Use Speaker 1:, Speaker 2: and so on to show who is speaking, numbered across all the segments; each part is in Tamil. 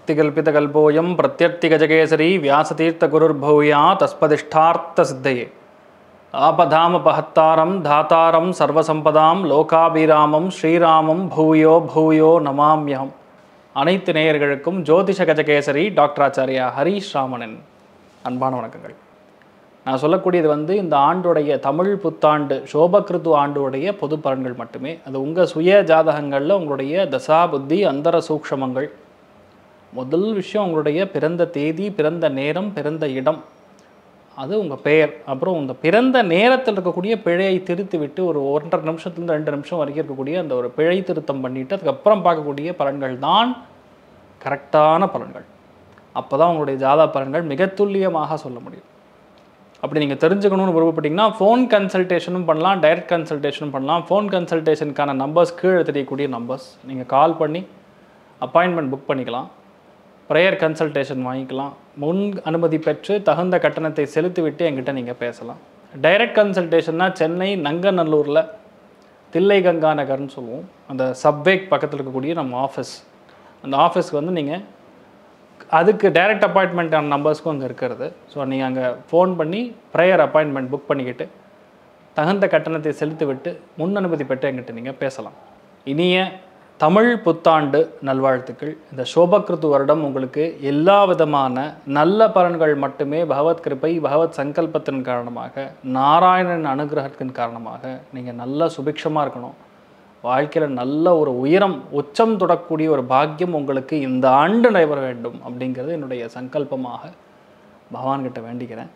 Speaker 1: அஸ்திகல்பிதகல்போயம் பிரத்யர்த்திகஜகேசரி வியாசதீர்த்தகுருர்பூயா தஸ்பதிஷ்டார்த்தசித்தையே ஆபதாமபஹத்தாரம் தாத்தாரம் சர்வசம்பதாம் லோகாபிராமம் ஸ்ரீராமம் பூயோ பூயோ நமாம்யகம் அனைத்து நேயர்களுக்கும் ஜோதிஷ கஜகேசரி டாக்டர் ஆச்சாரியா ஹரீஷ் ராமனின் அன்பான வணக்கங்கள் நான் சொல்லக்கூடியது வந்து இந்த ஆண்டுடைய தமிழ் புத்தாண்டு சோபகிருத்து ஆண்டுடைய பொது பலன்கள் மட்டுமே அது உங்கள் சுய ஜாதகங்களில் உங்களுடைய தசா புத்தி அந்தர சூக்ஷமங்கள் முதல் விஷயம் உங்களுடைய பிறந்த தேதி பிறந்த நேரம் பிறந்த இடம் அது உங்கள் பெயர் அப்புறம் இந்த பிறந்த நேரத்தில் இருக்கக்கூடிய பிழையை திருத்தி விட்டு ஒரு ஒன்றரை நிமிஷத்துலேருந்து ரெண்டு நிமிஷம் வரைக்கும் இருக்கக்கூடிய அந்த ஒரு பிழை திருத்தம் பண்ணிவிட்டு அதுக்கப்புறம் பார்க்கக்கூடிய பலன்கள் தான் கரெக்டான பலன்கள் அப்போ தான் உங்களுடைய ஜாதா பலன்கள் மிக துல்லியமாக சொல்ல முடியும் அப்படி நீங்கள் தெரிஞ்சுக்கணும்னு விருப்பப்பட்டீங்கன்னா ஃபோன் கன்சல்டேஷனும் பண்ணலாம் டைரக்ட் கன்சல்டேஷனும் பண்ணலாம் ஃபோன் கன்சல்டேஷனுக்கான நம்பர்ஸ் கீழே தெரியக்கூடிய நம்பர்ஸ் நீங்கள் கால் பண்ணி அப்பாயின்மெண்ட் புக் பண்ணிக்கலாம் ப்ரேயர் கன்சல்டேஷன் வாங்கிக்கலாம் முன் அனுமதி பெற்று தகுந்த கட்டணத்தை செலுத்திவிட்டு என்கிட்ட நீங்கள் பேசலாம் டைரக்ட் கன்சல்டேஷன்னா சென்னை நங்கநல்லூரில் தில்லை கங்கா நகர்னு சொல்லுவோம் அந்த சப்வேக் பக்கத்தில் இருக்கக்கூடிய நம்ம ஆஃபீஸ் அந்த ஆஃபீஸ்க்கு வந்து நீங்கள் அதுக்கு டைரக்ட் அப்பாயின்மெண்ட்டான நம்பர்ஸ்க்கும் அங்கே இருக்கிறது ஸோ நீங்கள் அங்கே ஃபோன் பண்ணி ப்ரேயர் அப்பாயின்மெண்ட் புக் பண்ணிக்கிட்டு தகுந்த கட்டணத்தை செலுத்திவிட்டு முன் அனுமதி பெற்று என்கிட்ட நீங்கள் பேசலாம் இனிய தமிழ் புத்தாண்டு நல்வாழ்த்துக்கள் இந்த சோபகிருத்து வருடம் உங்களுக்கு எல்லா விதமான நல்ல பலன்கள் மட்டுமே பகவத் கிருபை பகவத் சங்கல்பத்தின் காரணமாக நாராயணன் அனுகிரகத்தின் காரணமாக நீங்கள் நல்லா சுபிக்ஷமாக இருக்கணும் வாழ்க்கையில் நல்ல ஒரு உயரம் உச்சம் தொடக்கூடிய ஒரு பாக்கியம் உங்களுக்கு இந்த ஆண்டு நடைபெற வேண்டும் அப்படிங்கிறது என்னுடைய சங்கல்பமாக பகவான்கிட்ட வேண்டிக்கிறேன்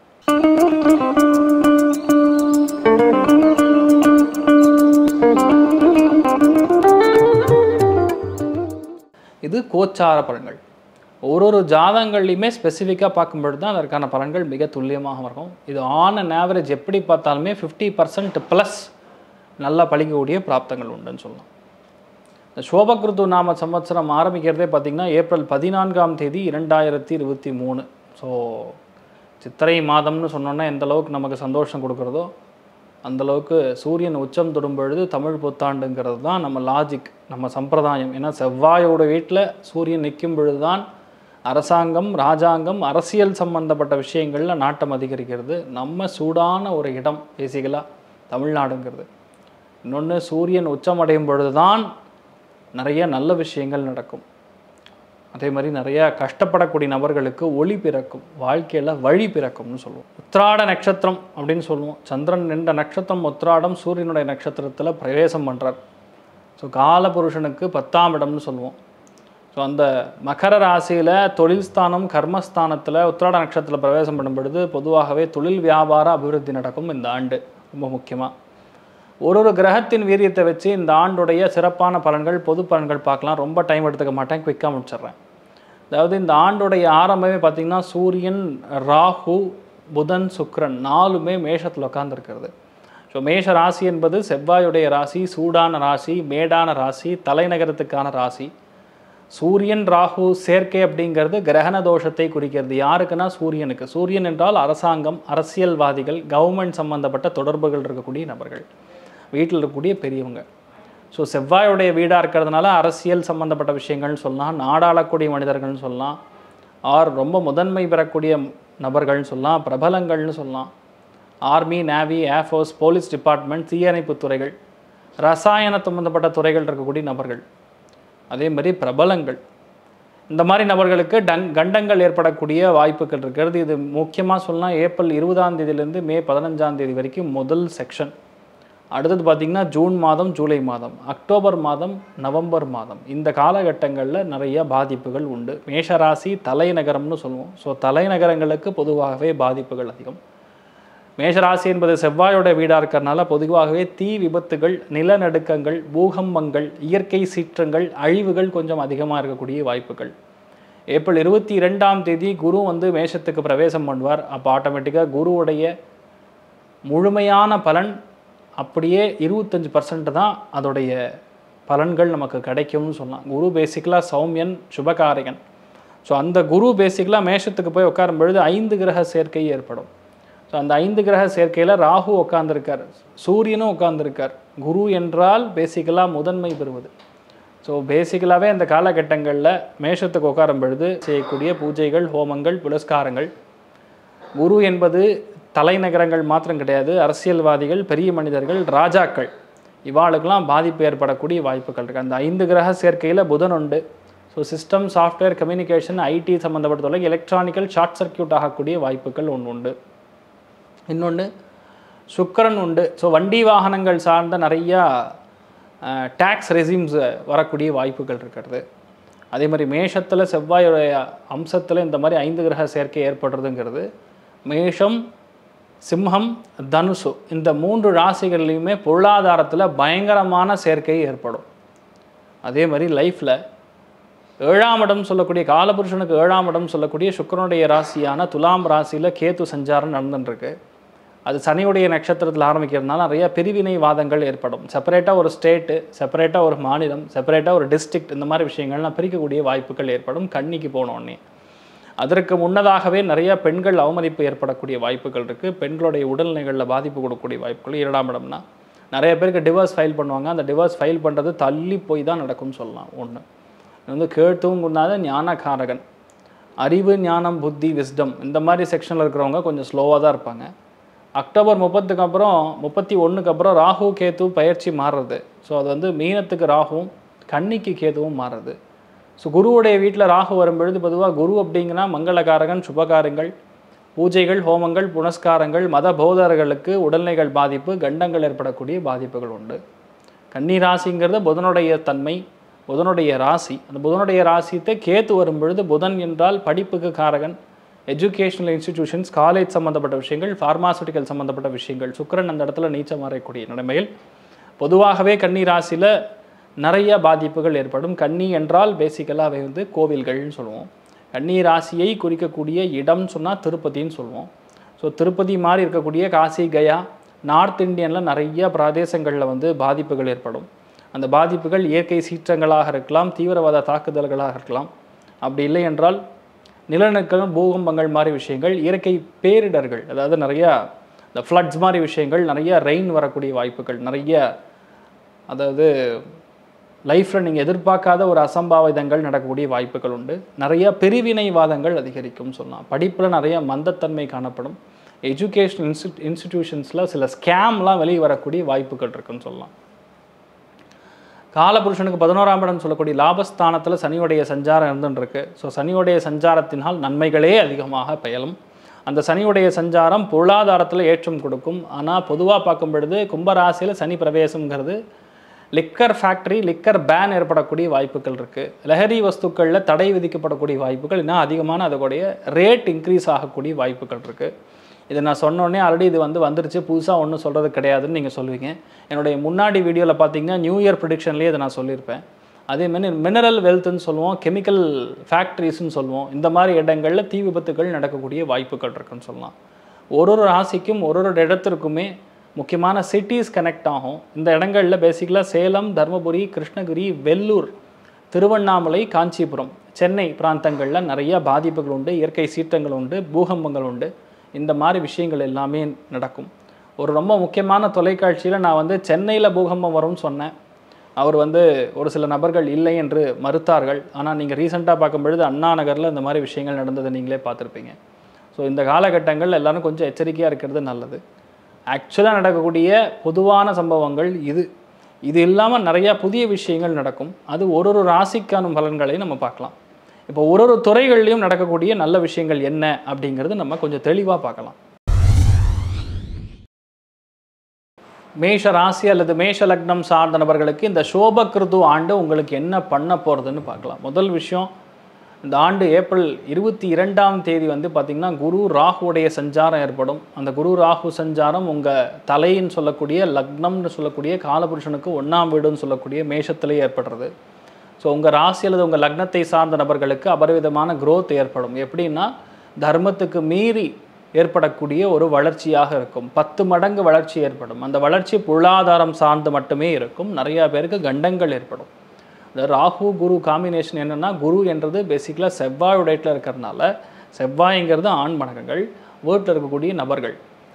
Speaker 1: இது கோச்சார பலன்கள் ஒரு ஒரு ஜாதகங்கள்லையுமே ஸ்பெசிஃபிக்காக பார்க்கும்பொழுது தான் அதற்கான பலன்கள் மிக துல்லியமாக இருக்கும் இது ஆன் அண்ட் ஆவரேஜ் எப்படி பார்த்தாலுமே ஃபிஃப்டி பர்சன்ட் ப்ளஸ் நல்லா பழிக்கக்கூடிய பிராப்தங்கள் உண்டுன்னு சொல்லலாம் இந்த சோபகிருத்து நாம சம்வத்சரம் ஆரம்பிக்கிறதே பார்த்திங்கன்னா ஏப்ரல் பதினான்காம் தேதி இரண்டாயிரத்தி இருபத்தி மூணு ஸோ சித்திரை மாதம்னு சொன்னோன்னா எந்த அளவுக்கு நமக்கு சந்தோஷம் கொடுக்குறதோ அந்தளவுக்கு சூரியன் உச்சம் தொடும் பொழுது தமிழ் புத்தாண்டுங்கிறது தான் நம்ம லாஜிக் நம்ம சம்பிரதாயம் ஏன்னா செவ்வாயோட வீட்டில் சூரியன் நிற்கும் பொழுது தான் அரசாங்கம் ராஜாங்கம் அரசியல் சம்பந்தப்பட்ட விஷயங்களில் நாட்டம் அதிகரிக்கிறது நம்ம சூடான ஒரு இடம் பேசிக்கலாக தமிழ்நாடுங்கிறது இன்னொன்று சூரியன் உச்சமடையும் பொழுது தான் நிறைய நல்ல விஷயங்கள் நடக்கும் அதே மாதிரி நிறையா கஷ்டப்படக்கூடிய நபர்களுக்கு ஒளி பிறக்கும் வாழ்க்கையில் வழி பிறக்கும்னு சொல்லுவோம் உத்ராட நட்சத்திரம் அப்படின்னு சொல்லுவோம் சந்திரன் நின்ற நட்சத்திரம் உத்ராடம் சூரியனுடைய நட்சத்திரத்தில் பிரவேசம் பண்ணுறார் ஸோ காலபுருஷனுக்கு பத்தாம் இடம்னு சொல்லுவோம் ஸோ அந்த மகர ராசியில் தொழில் ஸ்தானம் கர்மஸ்தானத்தில் உத்திராட நட்சத்திரத்தில் பிரவேசம் பண்ணும் பொழுது பொதுவாகவே தொழில் வியாபார அபிவிருத்தி நடக்கும் இந்த ஆண்டு ரொம்ப முக்கியமாக ஒரு ஒரு கிரகத்தின் வீரியத்தை வச்சு இந்த ஆண்டுடைய சிறப்பான பலன்கள் பொது பலன்கள் பார்க்கலாம் ரொம்ப டைம் எடுத்துக்க மாட்டேன் குயிக்காக முடிச்சிடுறேன் அதாவது இந்த ஆண்டுடைய ஆரம்பமே பார்த்திங்கன்னா சூரியன் ராகு புதன் சுக்ரன் நாலுமே மேஷத்தில் உட்காந்துருக்கிறது ஸோ மேஷ ராசி என்பது செவ்வாயுடைய ராசி சூடான ராசி மேடான ராசி தலைநகரத்துக்கான ராசி சூரியன் ராகு சேர்க்கை அப்படிங்கிறது கிரகண தோஷத்தை குறிக்கிறது யாருக்குன்னா சூரியனுக்கு சூரியன் என்றால் அரசாங்கம் அரசியல்வாதிகள் கவர்மெண்ட் சம்பந்தப்பட்ட தொடர்புகள் இருக்கக்கூடிய நபர்கள் வீட்டில் இருக்கக்கூடிய பெரியவங்க ஸோ செவ்வாயுடைய வீடாக இருக்கிறதுனால அரசியல் சம்மந்தப்பட்ட விஷயங்கள்னு சொல்லலாம் நாடாளக்கூடிய மனிதர்கள்னு சொல்லலாம் ஆர் ரொம்ப முதன்மை பெறக்கூடிய நபர்கள்னு சொல்லலாம் பிரபலங்கள்னு சொல்லலாம் army navy air force police department தீயணைப்பு துறைகள் ரசாயன சம்மந்தப்பட்ட துறைகள் இருக்கக்கூடிய நபர்கள் அதே மாதிரி பிரபலங்கள் இந்த மாதிரி நபர்களுக்கு டங் கண்டங்கள் ஏற்படக்கூடிய வாய்ப்புகள் இருக்கிறது இது முக்கியமாக சொல்லலாம் ஏப்ரல் இருபதாம் தேதியிலேருந்து மே பதினஞ்சாம் தேதி வரைக்கும் முதல் செக்ஷன் அடுத்தது பார்த்திங்கன்னா ஜூன் மாதம் ஜூலை மாதம் அக்டோபர் மாதம் நவம்பர் மாதம் இந்த காலகட்டங்களில் நிறைய பாதிப்புகள் உண்டு மேஷராசி தலைநகரம்னு சொல்லுவோம் ஸோ தலைநகரங்களுக்கு பொதுவாகவே பாதிப்புகள் அதிகம் மேஷராசி என்பது செவ்வாயோட வீடாக இருக்கிறனால பொதுவாகவே தீ விபத்துகள் நிலநடுக்கங்கள் பூகம்பங்கள் இயற்கை சீற்றங்கள் அழிவுகள் கொஞ்சம் அதிகமாக இருக்கக்கூடிய வாய்ப்புகள் ஏப்ரல் இருபத்தி ரெண்டாம் தேதி குரு வந்து மேஷத்துக்கு பிரவேசம் பண்ணுவார் அப்போ ஆட்டோமேட்டிக்காக குருவுடைய முழுமையான பலன் அப்படியே இருபத்தஞ்சி பர்சன்ட் தான் அதோடைய பலன்கள் நமக்கு கிடைக்கும்னு சொல்லலாம் குரு பேசிக்கலாக சௌமியன் சுபகாரியன் ஸோ அந்த குரு பேசிக்கலாக மேஷத்துக்கு போய் உட்காரும் பொழுது ஐந்து கிரக சேர்க்கை ஏற்படும் ஸோ அந்த ஐந்து கிரக சேர்க்கையில் ராகு உட்காந்துருக்கார் சூரியனும் உட்காந்துருக்கார் குரு என்றால் பேசிக்கலாக முதன்மை பெறுவது ஸோ பேசிக்கலாகவே இந்த காலகட்டங்களில் மேஷத்துக்கு உட்காரும் பொழுது செய்யக்கூடிய பூஜைகள் ஹோமங்கள் புரஸ்காரங்கள் குரு என்பது தலைநகரங்கள் மாத்திரம் கிடையாது அரசியல்வாதிகள் பெரிய மனிதர்கள் ராஜாக்கள் இவாளுக்கெல்லாம் பாதிப்பு ஏற்படக்கூடிய வாய்ப்புகள் இருக்குது அந்த ஐந்து கிரக சேர்க்கையில் புதன் உண்டு so system software communication IT சம்மந்தப்பட்ட தொலை எலக்ட்ரானிக்கல் ஷார்ட் சர்க்கியூட் ஆகக்கூடிய வாய்ப்புகள் ஒன்று உண்டு இன்னொன்று சுக்கிரன் உண்டு ஸோ வண்டி வாகனங்கள் சார்ந்த நிறையா டேக்ஸ் ரெசிம்ஸ் வரக்கூடிய வாய்ப்புகள் இருக்கிறது அதே மாதிரி மேஷத்தில் செவ்வாயுடைய அம்சத்தில் இந்த மாதிரி ஐந்து கிரக சேர்க்கை ஏற்படுறதுங்கிறது மேஷம் சிம்மம் தனுசு இந்த மூன்று ராசிகள்லையுமே பொருளாதாரத்தில் பயங்கரமான சேர்க்கை ஏற்படும் அதே மாதிரி லைஃப்பில் ஏழாம் இடம் சொல்லக்கூடிய காலபுருஷனுக்கு ஏழாம் இடம் சொல்லக்கூடிய சுக்கிரனுடைய ராசியான துலாம் ராசியில் கேத்து சஞ்சாரம் நடந்துட்டுருக்கு அது சனியுடைய நட்சத்திரத்தில் ஆரம்பிக்கிறதுனால நிறைய பிரிவினை வாதங்கள் ஏற்படும் செப்பரேட்டாக ஒரு ஸ்டேட்டு செப்பரேட்டாக ஒரு மாநிலம் செப்பரேட்டாக ஒரு டிஸ்ட்ரிக்ட் இந்த மாதிரி விஷயங்கள்லாம் பிரிக்கக்கூடிய வாய்ப்புகள் ஏற்படும் கண்ணிக்கு போனோடனே அதற்கு முன்னதாகவே நிறைய பெண்கள் அவமதிப்பு ஏற்படக்கூடிய வாய்ப்புகள் இருக்குது பெண்களுடைய உடல்நிலைகளில் பாதிப்பு கொடுக்கக்கூடிய வாய்ப்புகள் இரண்டாம் இடம்னா நிறைய பேருக்கு டிவோர்ஸ் ஃபைல் பண்ணுவாங்க அந்த டிவோர்ஸ் ஃபைல் பண்ணுறது தள்ளி போய் தான் நடக்கும்னு சொல்லலாம் ஒன்று இது வந்து கேட்டும் குன்னாத ஞானகாரகன் அறிவு ஞானம் புத்தி விஸ்டம் இந்த மாதிரி செக்ஷனில் இருக்கிறவங்க கொஞ்சம் ஸ்லோவாக தான் இருப்பாங்க அக்டோபர் முப்பத்துக்கு அப்புறம் முப்பத்தி ஒன்றுக்கு அப்புறம் ராகு கேத்து பயிற்சி மாறுறது ஸோ அது வந்து மீனத்துக்கு ராகுவும் கன்னிக்கு கேதுவும் மாறுறது ஸோ குருவுடைய வீட்டில் ராகு வரும்பொழுது பொதுவாக குரு அப்படிங்கன்னா மங்களகாரகன் சுபகாரங்கள் பூஜைகள் ஹோமங்கள் புனஸ்காரங்கள் மத போதர்களுக்கு உடல்நிலைகள் பாதிப்பு கண்டங்கள் ஏற்படக்கூடிய பாதிப்புகள் உண்டு கன்னி ராசிங்கிறது புதனுடைய தன்மை புதனுடைய ராசி அந்த புதனுடைய ராசித்தை கேத்து வரும்பொழுது புதன் என்றால் படிப்புக்கு காரகன் எஜுகேஷனல் இன்ஸ்டிடியூஷன்ஸ் காலேஜ் சம்மந்தப்பட்ட விஷயங்கள் ஃபார்மாசூட்டிக்கல் சம்மந்தப்பட்ட விஷயங்கள் சுக்கிரன் அந்த இடத்துல நீச்சம் மாறக்கூடிய நிலைமையில் பொதுவாகவே கன்னி ராசியில் நிறைய பாதிப்புகள் ஏற்படும் கன்னி என்றால் பேசிக்கலாக அவை வந்து கோவில்கள்னு சொல்லுவோம் கன்னி ராசியை குறிக்கக்கூடிய இடம் சொன்னால் திருப்பதின்னு சொல்லுவோம் ஸோ திருப்பதி மாதிரி இருக்கக்கூடிய காசி கயா நார்த் இந்தியனில் நிறைய பிரதேசங்களில் வந்து பாதிப்புகள் ஏற்படும் அந்த பாதிப்புகள் இயற்கை சீற்றங்களாக இருக்கலாம் தீவிரவாத தாக்குதல்களாக இருக்கலாம் அப்படி இல்லை என்றால் நிலநடுக்கம் பூகம்பங்கள் மாதிரி விஷயங்கள் இயற்கை பேரிடர்கள் அதாவது நிறையா இந்த ஃப்ளட்ஸ் மாதிரி விஷயங்கள் நிறைய ரெயின் வரக்கூடிய வாய்ப்புகள் நிறைய அதாவது லைஃப்பில் நீங்கள் எதிர்பார்க்காத ஒரு அசம்பாவிதங்கள் நடக்கக்கூடிய வாய்ப்புகள் உண்டு நிறைய பிரிவினைவாதங்கள் அதிகரிக்கும் சொல்லலாம் படிப்பில் நிறைய மந்தத்தன்மை காணப்படும் எஜுகேஷனல் இன்ஸ்டி இன்ஸ்டிடியூஷன்ஸில் சில ஸ்கேம்லாம் வெளியே வரக்கூடிய வாய்ப்புகள் இருக்குன்னு சொல்லலாம் காலபுருஷனுக்கு பதினோராம் இடம் சொல்லக்கூடிய லாபஸ்தானத்தில் சனியுடைய சஞ்சாரம் இருந்துருக்கு ஸோ சனியுடைய சஞ்சாரத்தினால் நன்மைகளே அதிகமாக பயலும் அந்த சனியுடைய சஞ்சாரம் பொருளாதாரத்தில் ஏற்றம் கொடுக்கும் ஆனால் பொதுவாக பார்க்கும் பொழுது கும்பராசியில் சனி பிரவேசம்ங்கிறது லிக்கர் ஃபேக்டரி லிக்கர் பேன் ஏற்படக்கூடிய வாய்ப்புகள் இருக்குது லஹரி வஸ்துக்களில் தடை விதிக்கப்படக்கூடிய வாய்ப்புகள் இன்னும் அதிகமான அதோடைய ரேட் இன்க்ரீஸ் ஆகக்கூடிய வாய்ப்புகள் இருக்குது இதை நான் சொன்னோடனே ஆல்ரெடி இது வந்து வந்துருச்சு புதுசாக ஒன்றும் சொல்கிறது கிடையாதுன்னு நீங்கள் சொல்லுவீங்க என்னுடைய முன்னாடி வீடியோவில் பார்த்தீங்கன்னா நியூ இயர் ப்ரிடிக்ஷன்லேயே இதை நான் சொல்லியிருப்பேன் அதே மாதிரி மினரல் வெல்த்துன்னு சொல்லுவோம் கெமிக்கல் ஃபேக்ட்ரிஸ்ன்னு சொல்லுவோம் இந்த மாதிரி இடங்களில் தீ விபத்துகள் நடக்கக்கூடிய வாய்ப்புகள் இருக்குன்னு சொல்லலாம் ஒரு ஒரு ராசிக்கும் ஒரு ஒரு இடத்திற்குமே முக்கியமான சிட்டிஸ் கனெக்ட் ஆகும் இந்த இடங்களில் பேசிக்கலாக சேலம் தருமபுரி கிருஷ்ணகிரி வெல்லூர் திருவண்ணாமலை காஞ்சிபுரம் சென்னை பிராந்தங்களில் நிறைய பாதிப்புகள் உண்டு இயற்கை சீற்றங்கள் உண்டு பூகம்பங்கள் உண்டு இந்த மாதிரி விஷயங்கள் எல்லாமே நடக்கும் ஒரு ரொம்ப முக்கியமான தொலைக்காட்சியில் நான் வந்து சென்னையில் பூகம்பம் வரும்னு சொன்னேன் அவர் வந்து ஒரு சில நபர்கள் இல்லை என்று மறுத்தார்கள் ஆனால் நீங்கள் ரீசெண்டாக பார்க்கும் பொழுது அண்ணா நகரில் இந்த மாதிரி விஷயங்கள் நடந்ததை நீங்களே பார்த்துருப்பீங்க ஸோ இந்த காலகட்டங்கள் எல்லாரும் கொஞ்சம் எச்சரிக்கையாக இருக்கிறது நல்லது ஆக்சுவலாக நடக்கக்கூடிய பொதுவான சம்பவங்கள் இது இது இல்லாமல் நிறையா புதிய விஷயங்கள் நடக்கும் அது ஒரு ஒரு ராசிக்கான பலன்களை நம்ம பார்க்கலாம் இப்போ ஒரு ஒரு துறைகள்லையும் நடக்கக்கூடிய நல்ல விஷயங்கள் என்ன அப்படிங்கிறது நம்ம கொஞ்சம் தெளிவாக பார்க்கலாம் மேஷ ராசி அல்லது மேஷ லக்னம் சார்ந்த நபர்களுக்கு இந்த சோபகிருது ஆண்டு உங்களுக்கு என்ன பண்ண போகிறதுன்னு பார்க்கலாம் முதல் விஷயம் இந்த ஆண்டு ஏப்ரல் இருபத்தி இரண்டாம் தேதி வந்து பார்த்திங்கன்னா குரு ராகுவுடைய சஞ்சாரம் ஏற்படும் அந்த குரு ராகு சஞ்சாரம் உங்கள் தலைன்னு சொல்லக்கூடிய லக்னம்னு சொல்லக்கூடிய காலபுருஷனுக்கு ஒன்றாம் வீடுன்னு சொல்லக்கூடிய மேஷத்திலே ஏற்படுறது ஸோ உங்கள் ராசி அல்லது உங்கள் லக்னத்தை சார்ந்த நபர்களுக்கு அபரிவிதமான growth ஏற்படும் எப்படின்னா தர்மத்துக்கு மீறி ஏற்படக்கூடிய ஒரு வளர்ச்சியாக இருக்கும் பத்து மடங்கு வளர்ச்சி ஏற்படும் அந்த வளர்ச்சி பொருளாதாரம் சார்ந்து மட்டுமே இருக்கும் நிறையா பேருக்கு கண்டங்கள் ஏற்படும் இந்த ராகு குரு காம்பினேஷன் என்னென்னா குரு என்றது பேசிக்கலாக செவ்வாய் உடையத்தில் இருக்கிறதுனால செவ்வாய்ங்கிறது ஆண் மடங்குகள் வீட்டில் இருக்கக்கூடிய நபர்கள்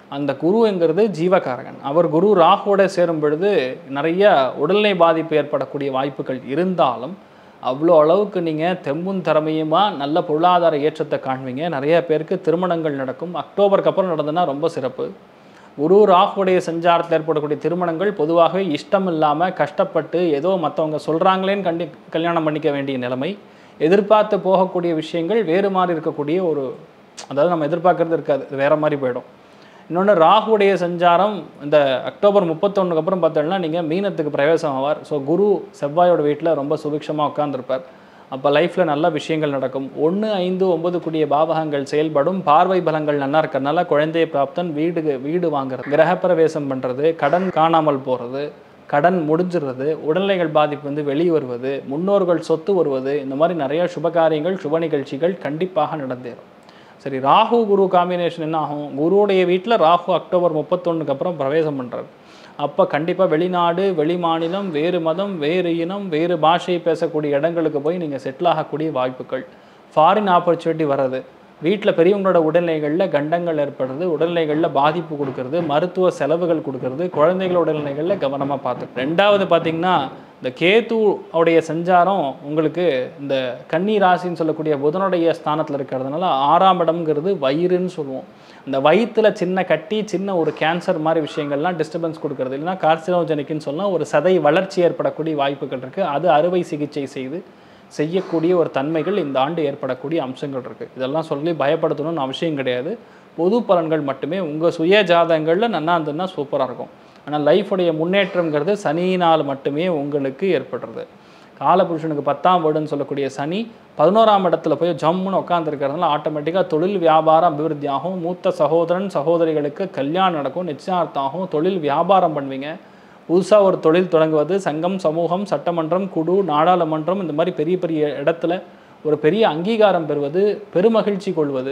Speaker 1: அந்த குருங்கிறது ஜீவகாரகன் அவர் குரு ராகுவோட சேரும் பொழுது நிறைய உடல்நிலை பாதிப்பு ஏற்படக்கூடிய வாய்ப்புகள் இருந்தாலும் அவ்வளோ அளவுக்கு நீங்கள் தெம்பும் திறமையுமா நல்ல பொருளாதார ஏற்றத்தை காண்பீங்க நிறைய பேருக்கு திருமணங்கள் நடக்கும் அக்டோபருக்கு அப்புறம் நடந்ததுன்னா ரொம்ப சிறப்பு குரு ராகுடைய சஞ்சாரத்தில் ஏற்படக்கூடிய திருமணங்கள் பொதுவாகவே இஷ்டம் இல்லாமல் கஷ்டப்பட்டு ஏதோ மற்றவங்க சொல்கிறாங்களேன்னு கண்டி கல்யாணம் பண்ணிக்க வேண்டிய நிலைமை எதிர்பார்த்து போகக்கூடிய விஷயங்கள் வேறு மாதிரி இருக்கக்கூடிய ஒரு அதாவது நம்ம எதிர்பார்க்கறது இருக்காது இது வேற மாதிரி போயிடும் இன்னொன்று ராகுடைய சஞ்சாரம் இந்த அக்டோபர் முப்பத்தொன்னுக்கு அப்புறம் பார்த்தோம்னா நீங்கள் மீனத்துக்கு பிரவேசம் ஆவார் ஸோ குரு செவ்வாயோட வீட்டில் ரொம்ப சுபிக்ஷமாக உட்காந்துருப்பார் அப்போ லைஃப்பில் நல்ல விஷயங்கள் நடக்கும் ஒன்று ஐந்து ஒன்பது கூடிய பாவகங்கள் செயல்படும் பார்வை பலங்கள் நல்லா இருக்கிறதுனால குழந்தை பிராப்தன் வீடு வீடு வாங்குறது கிரகப்பிரவேசம் பண்ணுறது கடன் காணாமல் போகிறது கடன் முடிஞ்சிடுறது உடல்நிலைகள் பாதிப்பு வந்து வெளியே வருவது முன்னோர்கள் சொத்து வருவது இந்த மாதிரி நிறைய சுபகாரியங்கள் சுப நிகழ்ச்சிகள் கண்டிப்பாக நடந்தேறும் சரி ராகு குரு காம்பினேஷன் என்ன ஆகும் குருவுடைய வீட்டில் ராகு அக்டோபர் முப்பத்தொன்னுக்கு அப்புறம் பிரவேசம் பண்ணுறாரு அப்போ கண்டிப்பாக வெளிநாடு வெளி மாநிலம் வேறு மதம் வேறு இனம் வேறு பாஷை பேசக்கூடிய இடங்களுக்கு போய் நீங்கள் செட்டில் ஆகக்கூடிய வாய்ப்புகள் ஃபாரின் ஆப்பர்ச்சுனிட்டி வர்றது வீட்டில் பெரியவங்களோட உடல்நிலைகளில் கண்டங்கள் ஏற்படுறது உடல்நிலைகளில் பாதிப்பு கொடுக்கறது மருத்துவ செலவுகள் கொடுக்கறது குழந்தைகளோட உடல்நிலைகளில் கவனமாக பார்த்து ரெண்டாவது பார்த்தீங்கன்னா இந்த கேது உடைய சஞ்சாரம் உங்களுக்கு இந்த கன்னி ராசின்னு சொல்லக்கூடிய புதனுடைய ஸ்தானத்தில் இருக்கிறதுனால ஆறாம் இடம்ங்கிறது வயிறுன்னு சொல்லுவோம் இந்த வயிற்றுல சின்ன கட்டி சின்ன ஒரு கேன்சர் மாதிரி விஷயங்கள்லாம் டிஸ்டர்பன்ஸ் கொடுக்கறது இல்லைன்னா கார்சினோஜெனிக்னு சொல்லலாம் ஒரு சதை வளர்ச்சி ஏற்படக்கூடிய வாய்ப்புகள் இருக்குது அது அறுவை சிகிச்சை செய்து செய்யக்கூடிய ஒரு தன்மைகள் இந்த ஆண்டு ஏற்படக்கூடிய அம்சங்கள் இருக்குது இதெல்லாம் சொல்லி பயப்படுத்தணும்னு அவசியம் கிடையாது பொது பலன்கள் மட்டுமே உங்கள் சுய ஜாதகங்களில் நன்னா இருந்ததுன்னா சூப்பராக இருக்கும் ஆனால் லைஃபுடைய முன்னேற்றம்ங்கிறது சனியினால் மட்டுமே உங்களுக்கு ஏற்படுறது காலபுருஷனுக்கு பத்தாம் வீடுன்னு சொல்லக்கூடிய சனி பதினோராம் இடத்துல போய் ஜம்முன்னு உட்காந்துருக்கிறதுனால ஆட்டோமேட்டிக்காக தொழில் வியாபாரம் அபிவிருத்தி ஆகும் மூத்த சகோதரன் சகோதரிகளுக்கு கல்யாணம் நடக்கும் நிச்சயார்த்தம் ஆகும் தொழில் வியாபாரம் பண்ணுவீங்க புதுசாக ஒரு தொழில் தொடங்குவது சங்கம் சமூகம் சட்டமன்றம் குழு நாடாளுமன்றம் இந்த மாதிரி பெரிய பெரிய இடத்துல ஒரு பெரிய அங்கீகாரம் பெறுவது பெருமகிழ்ச்சி கொள்வது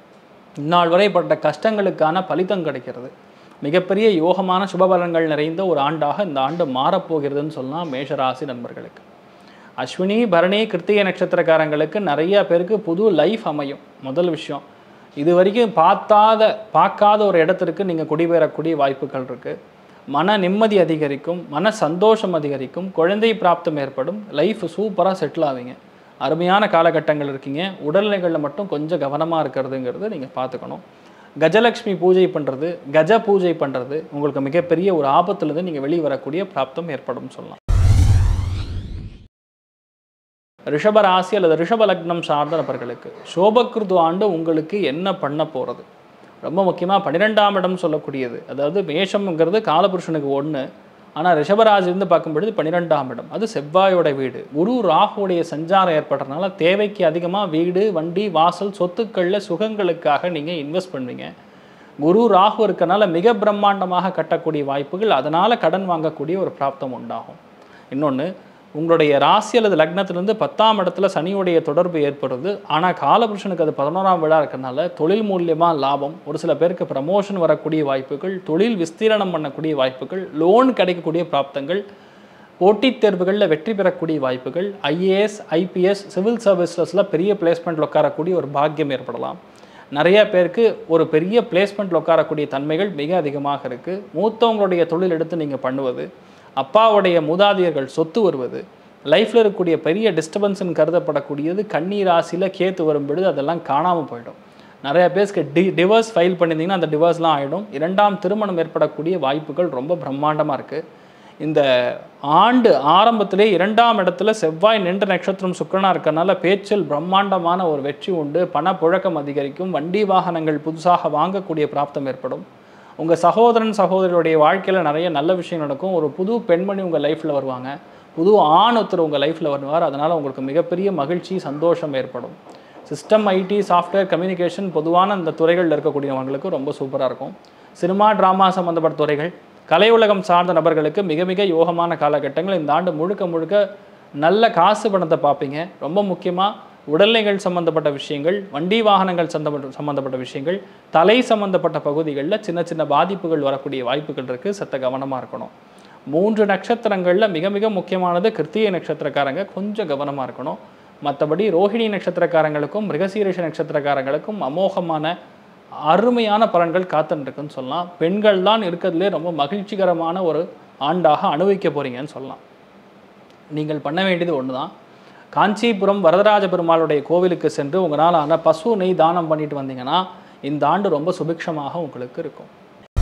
Speaker 1: இந்நாள் வரைப்பட்ட கஷ்டங்களுக்கான பலிதம் கிடைக்கிறது மிகப்பெரிய யோகமான சுபபலன்கள் நிறைந்த ஒரு ஆண்டாக இந்த ஆண்டு மாறப்போகிறதுன்னு சொல்லலாம் மேஷராசி நண்பர்களுக்கு அஸ்வினி பரணி கிருத்திகை நட்சத்திரக்காரங்களுக்கு நிறைய பேருக்கு புது லைஃப் அமையும் முதல் விஷயம் இது வரைக்கும் பார்த்தாத பார்க்காத ஒரு இடத்திற்கு நீங்கள் குடிபெயரக்கூடிய வாய்ப்புகள் இருக்குது மன நிம்மதி அதிகரிக்கும் மன சந்தோஷம் அதிகரிக்கும் குழந்தை பிராப்தம் ஏற்படும் லைஃப் சூப்பராக செட்டில் ஆவீங்க அருமையான காலகட்டங்கள் இருக்கீங்க உடல்நிலைகளில் மட்டும் கொஞ்சம் கவனமாக இருக்கிறதுங்கிறது நீங்கள் பார்த்துக்கணும் கஜலக்ஷ்மி பூஜை பண்ணுறது கஜ பூஜை பண்ணுறது உங்களுக்கு மிகப்பெரிய ஒரு ஆபத்துலேருந்து நீங்கள் வெளியே வரக்கூடிய பிராப்தம் ஏற்படும் சொல்லலாம் ரிஷப ராசி அல்லது ரிஷப லக்னம் சார்ந்த நபர்களுக்கு சோபக்கிருது ஆண்டு உங்களுக்கு என்ன பண்ண போகிறது ரொம்ப முக்கியமாக பன்னிரெண்டாம் இடம் சொல்லக்கூடியது அதாவது மேஷம்ங்கிறது காலபுருஷனுக்கு ஒன்று ஆனால் ரிஷபராசிலிருந்து பார்க்கும்பொழுது பன்னிரெண்டாம் இடம் அது செவ்வாயோட வீடு குரு ராகுடைய சஞ்சாரம் ஏற்படுறதுனால தேவைக்கு அதிகமாக வீடு வண்டி வாசல் சொத்துக்களில் சுகங்களுக்காக நீங்கள் இன்வெஸ்ட் பண்ணுவீங்க குரு ராகு இருக்கனால மிக பிரம்மாண்டமாக கட்டக்கூடிய வாய்ப்புகள் அதனால் கடன் வாங்கக்கூடிய ஒரு பிராப்தம் உண்டாகும் இன்னொன்று உங்களுடைய ராசி அல்லது லக்னத்திலிருந்து பத்தாம் இடத்துல சனியுடைய தொடர்பு ஏற்படுறது ஆனால் காலபுருஷனுக்கு அது பதினோராம் விழா இருக்கிறனால தொழில் மூலியமாக லாபம் ஒரு சில பேருக்கு ப்ரமோஷன் வரக்கூடிய வாய்ப்புகள் தொழில் விஸ்தீரணம் பண்ணக்கூடிய வாய்ப்புகள் லோன் கிடைக்கக்கூடிய பிராப்தங்கள் போட்டித் தேர்வுகளில் வெற்றி பெறக்கூடிய வாய்ப்புகள் ஐஏஎஸ் ஐபிஎஸ் சிவில் சர்வீசஸில் பெரிய பிளேஸ்மெண்ட்டில் உட்காரக்கூடிய ஒரு பாக்கியம் ஏற்படலாம் நிறைய பேருக்கு ஒரு பெரிய பிளேஸ்மெண்ட்டில் உட்காரக்கூடிய தன்மைகள் மிக அதிகமாக இருக்குது மூத்தவங்களுடைய தொழில் எடுத்து நீங்கள் பண்ணுவது அப்பாவுடைய மூதாதையர்கள் சொத்து வருவது லைஃப்பில் இருக்கக்கூடிய பெரிய டிஸ்டர்பன்ஸ்னு கருதப்படக்கூடியது கன்னி ராசியில் கேத்து வரும் பொழுது அதெல்லாம் காணாமல் போயிடும் நிறைய பேருக்கு டி டிவர்ஸ் ஃபைல் பண்ணியிருந்தீங்கன்னா அந்த டிவர்ஸ்லாம் ஆகிடும் இரண்டாம் திருமணம் ஏற்படக்கூடிய வாய்ப்புகள் ரொம்ப பிரம்மாண்டமாக இருக்குது இந்த ஆண்டு ஆரம்பத்திலே இரண்டாம் இடத்துல செவ்வாய் நின்ற நட்சத்திரம் சுக்கரனாக இருக்கறனால பேச்சில் பிரம்மாண்டமான ஒரு வெற்றி உண்டு பணப்புழக்கம் அதிகரிக்கும் வண்டி வாகனங்கள் புதுசாக வாங்கக்கூடிய பிராப்தம் ஏற்படும் உங்கள் சகோதரன் சகோதரியுடைய வாழ்க்கையில் நிறைய நல்ல விஷயம் நடக்கும் ஒரு புது பெண்மணி உங்கள் லைஃப்பில் வருவாங்க புது ஆண் ஒருத்தர் உங்கள் லைஃப்பில் வருவார் அதனால் உங்களுக்கு மிகப்பெரிய மகிழ்ச்சி சந்தோஷம் ஏற்படும் சிஸ்டம் ஐடி சாஃப்ட்வேர் கம்யூனிகேஷன் பொதுவான இந்த துறைகளில் இருக்கக்கூடியவங்களுக்கு ரொம்ப சூப்பராக இருக்கும் சினிமா ட்ராமா சம்மந்தப்பட்ட துறைகள் கலை உலகம் சார்ந்த நபர்களுக்கு மிக மிக யோகமான காலகட்டங்கள் இந்த ஆண்டு முழுக்க முழுக்க நல்ல காசு பணத்தை பார்ப்பீங்க ரொம்ப முக்கியமாக உடல்நிலைகள் சம்பந்தப்பட்ட விஷயங்கள் வண்டி வாகனங்கள் சம்பந்தப்பட்ட சம்பந்தப்பட்ட விஷயங்கள் தலை சம்பந்தப்பட்ட பகுதிகளில் சின்ன சின்ன பாதிப்புகள் வரக்கூடிய வாய்ப்புகள் இருக்குது சத்த கவனமாக இருக்கணும் மூன்று நட்சத்திரங்களில் மிக மிக முக்கியமானது கிருத்திகை நட்சத்திரக்காரங்க கொஞ்சம் கவனமாக இருக்கணும் மற்றபடி ரோஹிணி நட்சத்திரக்காரங்களுக்கும் மிருகசீரிஷ நட்சத்திரக்காரங்களுக்கும் அமோகமான அருமையான பலன்கள் காத்துட்டுருக்குன்னு சொல்லலாம் பெண்கள் தான் இருக்கிறதுலே ரொம்ப மகிழ்ச்சிகரமான ஒரு ஆண்டாக அனுபவிக்க போகிறீங்கன்னு சொல்லலாம் நீங்கள் பண்ண வேண்டியது ஒன்று தான் காஞ்சிபுரம் வரதராஜ பெருமாளுடைய கோவிலுக்கு சென்று உங்களால் ஆன பசு நெய் தானம் பண்ணிட்டு வந்தீங்கன்னா இந்த ஆண்டு ரொம்ப சுபிக்ஷமாக உங்களுக்கு இருக்கும்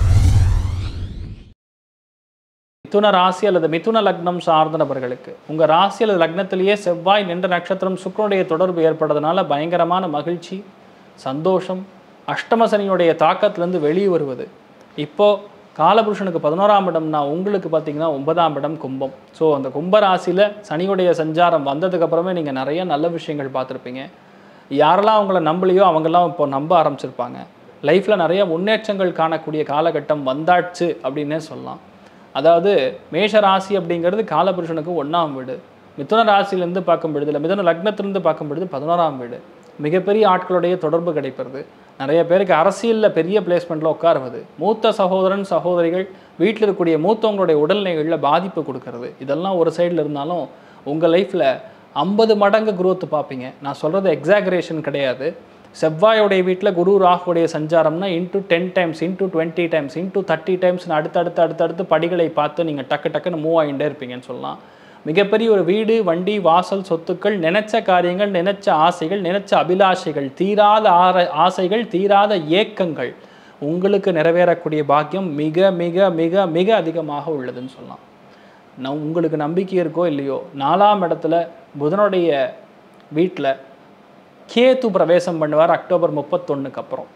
Speaker 1: மிதுன ராசி அல்லது மிதுன லக்னம் சார்ந்த நபர்களுக்கு உங்கள் ராசி அல்லது லக்னத்திலேயே செவ்வாய் நின்ற நட்சத்திரம் சுக்கிரனுடைய தொடர்பு ஏற்படுறதுனால பயங்கரமான மகிழ்ச்சி சந்தோஷம் அஷ்டம சனியுடைய தாக்கத்திலேருந்து வெளியே வருவது இப்போ காலபுருஷனுக்கு பதினோராம் இடம்னா உங்களுக்கு பார்த்தீங்கன்னா ஒன்பதாம் இடம் கும்பம் ஸோ அந்த கும்ப ராசியில் சனியுடைய சஞ்சாரம் வந்ததுக்கு அப்புறமே நீங்கள் நிறைய நல்ல விஷயங்கள் பார்த்துருப்பீங்க யாரெல்லாம் அவங்கள நம்பலையோ அவங்கெல்லாம் இப்போ நம்ப ஆரம்பிச்சிருப்பாங்க லைஃப்பில் நிறைய முன்னேற்றங்கள் காணக்கூடிய காலகட்டம் வந்தாச்சு அப்படின்னே சொல்லலாம் அதாவது மேஷ ராசி அப்படிங்கிறது காலபுருஷனுக்கு ஒன்றாம் வீடு மிதுன ராசியிலேருந்து பார்க்கும் பொழுது இல்லை மிதுன லக்னத்திலிருந்து பார்க்கும் பொழுது பதினோராம் வீடு மிகப்பெரிய ஆட்களுடைய தொடர்பு கிடைப்பது நிறைய பேருக்கு அரசியலில் பெரிய பிளேஸ்மெண்ட்டில் உட்காருவது மூத்த சகோதரன் சகோதரிகள் வீட்டில் இருக்கக்கூடிய மூத்தவங்களுடைய உடல்நிலைகளில் பாதிப்பு கொடுக்கறது இதெல்லாம் ஒரு சைடில் இருந்தாலும் உங்கள் லைஃப்பில் ஐம்பது மடங்கு growth பார்ப்பீங்க நான் சொல்கிறது எக்ஸாகரேஷன் கிடையாது செவ்வாயோடைய வீட்டில் குரு ராகுடைய சஞ்சாரம்னா into ten times into twenty times into thirty times அடுத்தடுத்து அடுத்தடுத்து படிகளை பார்த்து நீங்கள் டக்கு டக்குன்னு மூவ் ஆகிட்டே இருப்பீங்கன்னு சொல்லலாம் மிகப்பெரிய ஒரு வீடு வண்டி வாசல் சொத்துக்கள் நினைச்ச காரியங்கள் நினைச்ச ஆசைகள் நினைச்ச அபிலாஷைகள் தீராத ஆர ஆசைகள் தீராத ஏக்கங்கள் உங்களுக்கு நிறைவேறக்கூடிய பாக்கியம் மிக மிக மிக மிக அதிகமாக உள்ளதுன்னு சொல்லலாம் நான் உங்களுக்கு நம்பிக்கை இருக்கோ இல்லையோ நாலாம் இடத்துல புதனுடைய வீட்டில் கேத்து பிரவேசம் பண்ணுவார் அக்டோபர் முப்பத்தொன்னுக்கு அப்புறம்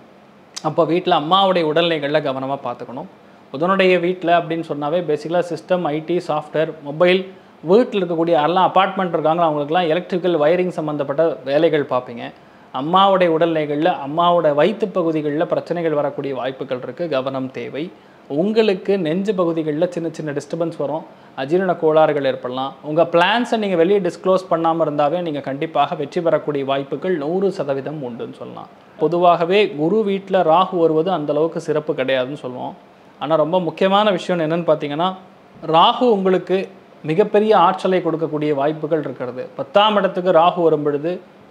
Speaker 1: அப்போ வீட்டில் அம்மாவுடைய உடல்நிலைகளில் கவனமாக பார்த்துக்கணும் புதனுடைய வீட்டில் அப்படின்னு சொன்னாவே பேசிக்கலாக சிஸ்டம் ஐடி சாஃப்ட்வேர் மொபைல் வீட்டில் இருக்கக்கூடிய யாரெல்லாம் அப்பார்ட்மெண்ட் இருக்காங்க அவங்களுக்குலாம் எலக்ட்ரிக்கல் வயரிங் சம்மந்தப்பட்ட வேலைகள் பார்ப்பீங்க அம்மாவுடைய உடல்நிலைகளில் அம்மாவோட வயிற்று பகுதிகளில் பிரச்சனைகள் வரக்கூடிய வாய்ப்புகள் இருக்குது கவனம் தேவை உங்களுக்கு நெஞ்சு பகுதிகளில் சின்ன சின்ன டிஸ்டர்பன்ஸ் வரும் அஜீரண கோளாறுகள் ஏற்படலாம் உங்கள் பிளான்ஸை நீங்கள் வெளியே டிஸ்க்ளோஸ் பண்ணாமல் இருந்தாவே நீங்கள் கண்டிப்பாக வெற்றி பெறக்கூடிய வாய்ப்புகள் நூறு சதவீதம் உண்டுன்னு சொல்லலாம் பொதுவாகவே குரு வீட்டில் ராகு வருவது அந்த அளவுக்கு சிறப்பு கிடையாதுன்னு சொல்லுவோம் ஆனால் ரொம்ப முக்கியமான விஷயம் என்னன்னு பார்த்தீங்கன்னா ராகு உங்களுக்கு மிகப்பெரிய ஆற்றலை கொடுக்கக்கூடிய வாய்ப்புகள் இருக்கிறது பத்தாம் இடத்துக்கு ராகு வரும் பொழுது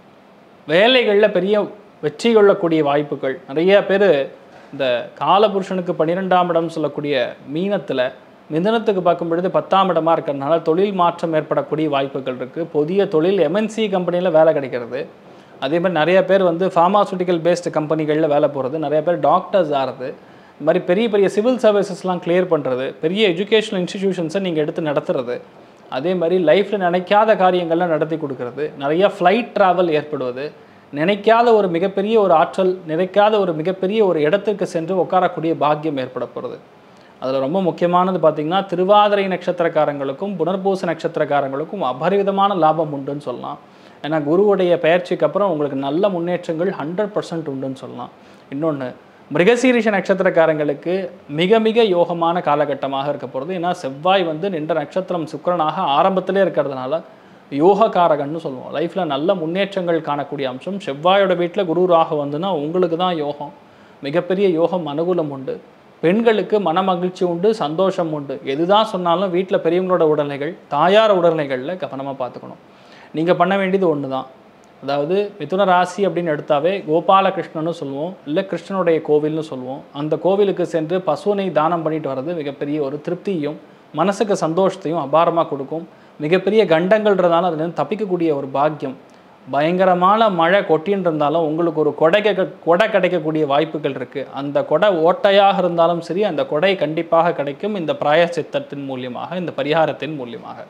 Speaker 1: வேலைகளில் பெரிய வெற்றி கொள்ளக்கூடிய வாய்ப்புகள் நிறைய பேர் இந்த காலபுருஷனுக்கு பன்னிரெண்டாம் இடம் சொல்லக்கூடிய மீனத்தில் மிதனத்துக்கு பார்க்கும் பொழுது பத்தாம் இடமா இருக்கிறதுனால தொழில் மாற்றம் ஏற்படக்கூடிய வாய்ப்புகள் இருக்குது புதிய தொழில் எம்என்சி கம்பெனியில் வேலை கிடைக்கிறது அதே மாதிரி நிறைய பேர் வந்து ஃபார்மாசூட்டிக்கல் பேஸ்டு கம்பெனிகளில் வேலை போகிறது நிறைய பேர் டாக்டர்ஸ் ஆகிறது இந்த மாதிரி பெரிய பெரிய சிவில் சர்வீசஸ்லாம் கிளியர் பண்ணுறது பெரிய எஜுகேஷனல் இன்ஸ்டிடியூஷன்ஸை நீங்கள் எடுத்து நடத்துறது அதே மாதிரி லைஃப்பில் நினைக்காத காரியங்கள்லாம் நடத்தி கொடுக்கறது நிறைய ஃப்ளைட் ட்ராவல் ஏற்படுவது நினைக்காத ஒரு மிகப்பெரிய ஒரு ஆற்றல் நினைக்காத ஒரு மிகப்பெரிய ஒரு இடத்திற்கு சென்று உட்காரக்கூடிய பாக்கியம் ஏற்பட போகிறது அதில் ரொம்ப முக்கியமானது பார்த்திங்கன்னா திருவாதிரை நட்சத்திரக்காரங்களுக்கும் புனர்பூச நட்சத்திரக்காரங்களுக்கும் அபரிவிதமான லாபம் உண்டுன்னு சொல்லலாம் ஏன்னா குருவுடைய பயிற்சிக்கு அப்புறம் உங்களுக்கு நல்ல முன்னேற்றங்கள் ஹண்ட்ரட் பர்சன்ட் உண்டுன்னு சொல்லலாம் இன்னொன்று மிருகசீரிஷ நட்சத்திரக்காரங்களுக்கு மிக மிக யோகமான காலகட்டமாக இருக்க போகிறது ஏன்னா செவ்வாய் வந்து நின்ற நட்சத்திரம் சுக்கிரனாக ஆரம்பத்திலே இருக்கிறதுனால யோகக்காரகன்னு சொல்லுவோம் லைஃப்பில் நல்ல முன்னேற்றங்கள் காணக்கூடிய அம்சம் செவ்வாயோட வீட்டில் குரு ராகு வந்துன்னா உங்களுக்கு தான் யோகம் மிகப்பெரிய யோகம் அனுகூலம் உண்டு பெண்களுக்கு மன மகிழ்ச்சி உண்டு சந்தோஷம் உண்டு எதுதான் சொன்னாலும் வீட்டில் பெரியவங்களோட உடல்நிலைகள் தாயார் உடல்நிலைகளில் கவனமாக பார்த்துக்கணும் நீங்கள் பண்ண வேண்டியது ஒன்று தான் அதாவது மிதுன ராசி அப்படின்னு எடுத்தாவே கோபாலகிருஷ்ணன்னு சொல்லுவோம் இல்லை கிருஷ்ணனுடைய கோவில்னு சொல்லுவோம் அந்த கோவிலுக்கு சென்று பசுனை தானம் பண்ணிட்டு வர்றது மிகப்பெரிய ஒரு திருப்தியும் மனசுக்கு சந்தோஷத்தையும் அபாரமாக கொடுக்கும் மிகப்பெரிய கண்டங்கள்ன்றதால அதுலேருந்து தப்பிக்கக்கூடிய ஒரு பாக்கியம் பயங்கரமான மழை கொட்டின்னு இருந்தாலும் உங்களுக்கு ஒரு கொடை கிடைக்க- கொடை கிடைக்கக்கூடிய வாய்ப்புகள் இருக்குது அந்த கொடை ஓட்டையாக இருந்தாலும் சரி அந்த கொடை கண்டிப்பாக கிடைக்கும் இந்த பிராயச்சித்தத்தின் மூலியமாக இந்த பரிகாரத்தின் மூலியமாக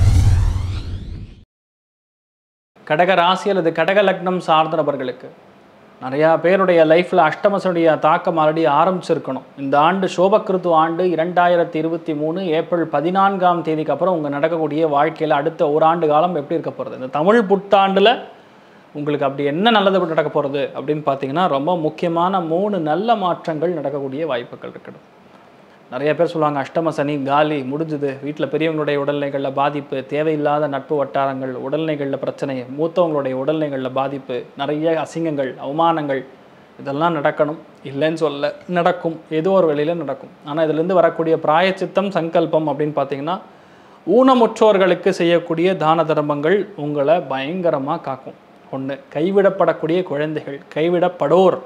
Speaker 1: கடக ராசி அல்லது கடக லக்னம் சார்ந்த நபர்களுக்கு நிறையா பேருடைய லைஃப்பில் அஷ்டமசனுடைய தாக்கம் ஆல்ரெடி ஆரம்பிச்சிருக்கணும் இந்த ஆண்டு சோபக்கிருத்து ஆண்டு இரண்டாயிரத்தி இருபத்தி மூணு ஏப்ரல் பதினான்காம் தேதிக்கு அப்புறம் உங்கள் நடக்கக்கூடிய வாழ்க்கையில் அடுத்த ஒரு ஆண்டு காலம் எப்படி இருக்க போகிறது இந்த தமிழ் புத்தாண்டில் உங்களுக்கு அப்படி என்ன நல்லது நடக்க போகிறது அப்படின்னு பார்த்தீங்கன்னா ரொம்ப முக்கியமான மூணு நல்ல மாற்றங்கள் நடக்கக்கூடிய வாய்ப்புகள் இருக்குது நிறைய பேர் சொல்லுவாங்க அஷ்டம சனி காலி முடிஞ்சுது வீட்டில் பெரியவங்களுடைய உடல்நிலைகளில் பாதிப்பு தேவையில்லாத நட்பு வட்டாரங்கள் உடல்நிலைகளில் பிரச்சனை மூத்தவங்களுடைய உடல்நிலைகளில் பாதிப்பு நிறைய அசிங்கங்கள் அவமானங்கள் இதெல்லாம் நடக்கணும் இல்லைன்னு சொல்ல நடக்கும் ஏதோ ஒரு வழியில் நடக்கும் ஆனால் இதுலேருந்து வரக்கூடிய பிராயச்சித்தம் சங்கல்பம் அப்படின்னு பார்த்தீங்கன்னா ஊனமுற்றோர்களுக்கு செய்யக்கூடிய தான தர்மங்கள் உங்களை பயங்கரமாக காக்கும் ஒன்று கைவிடப்படக்கூடிய குழந்தைகள் கைவிடப்படோர்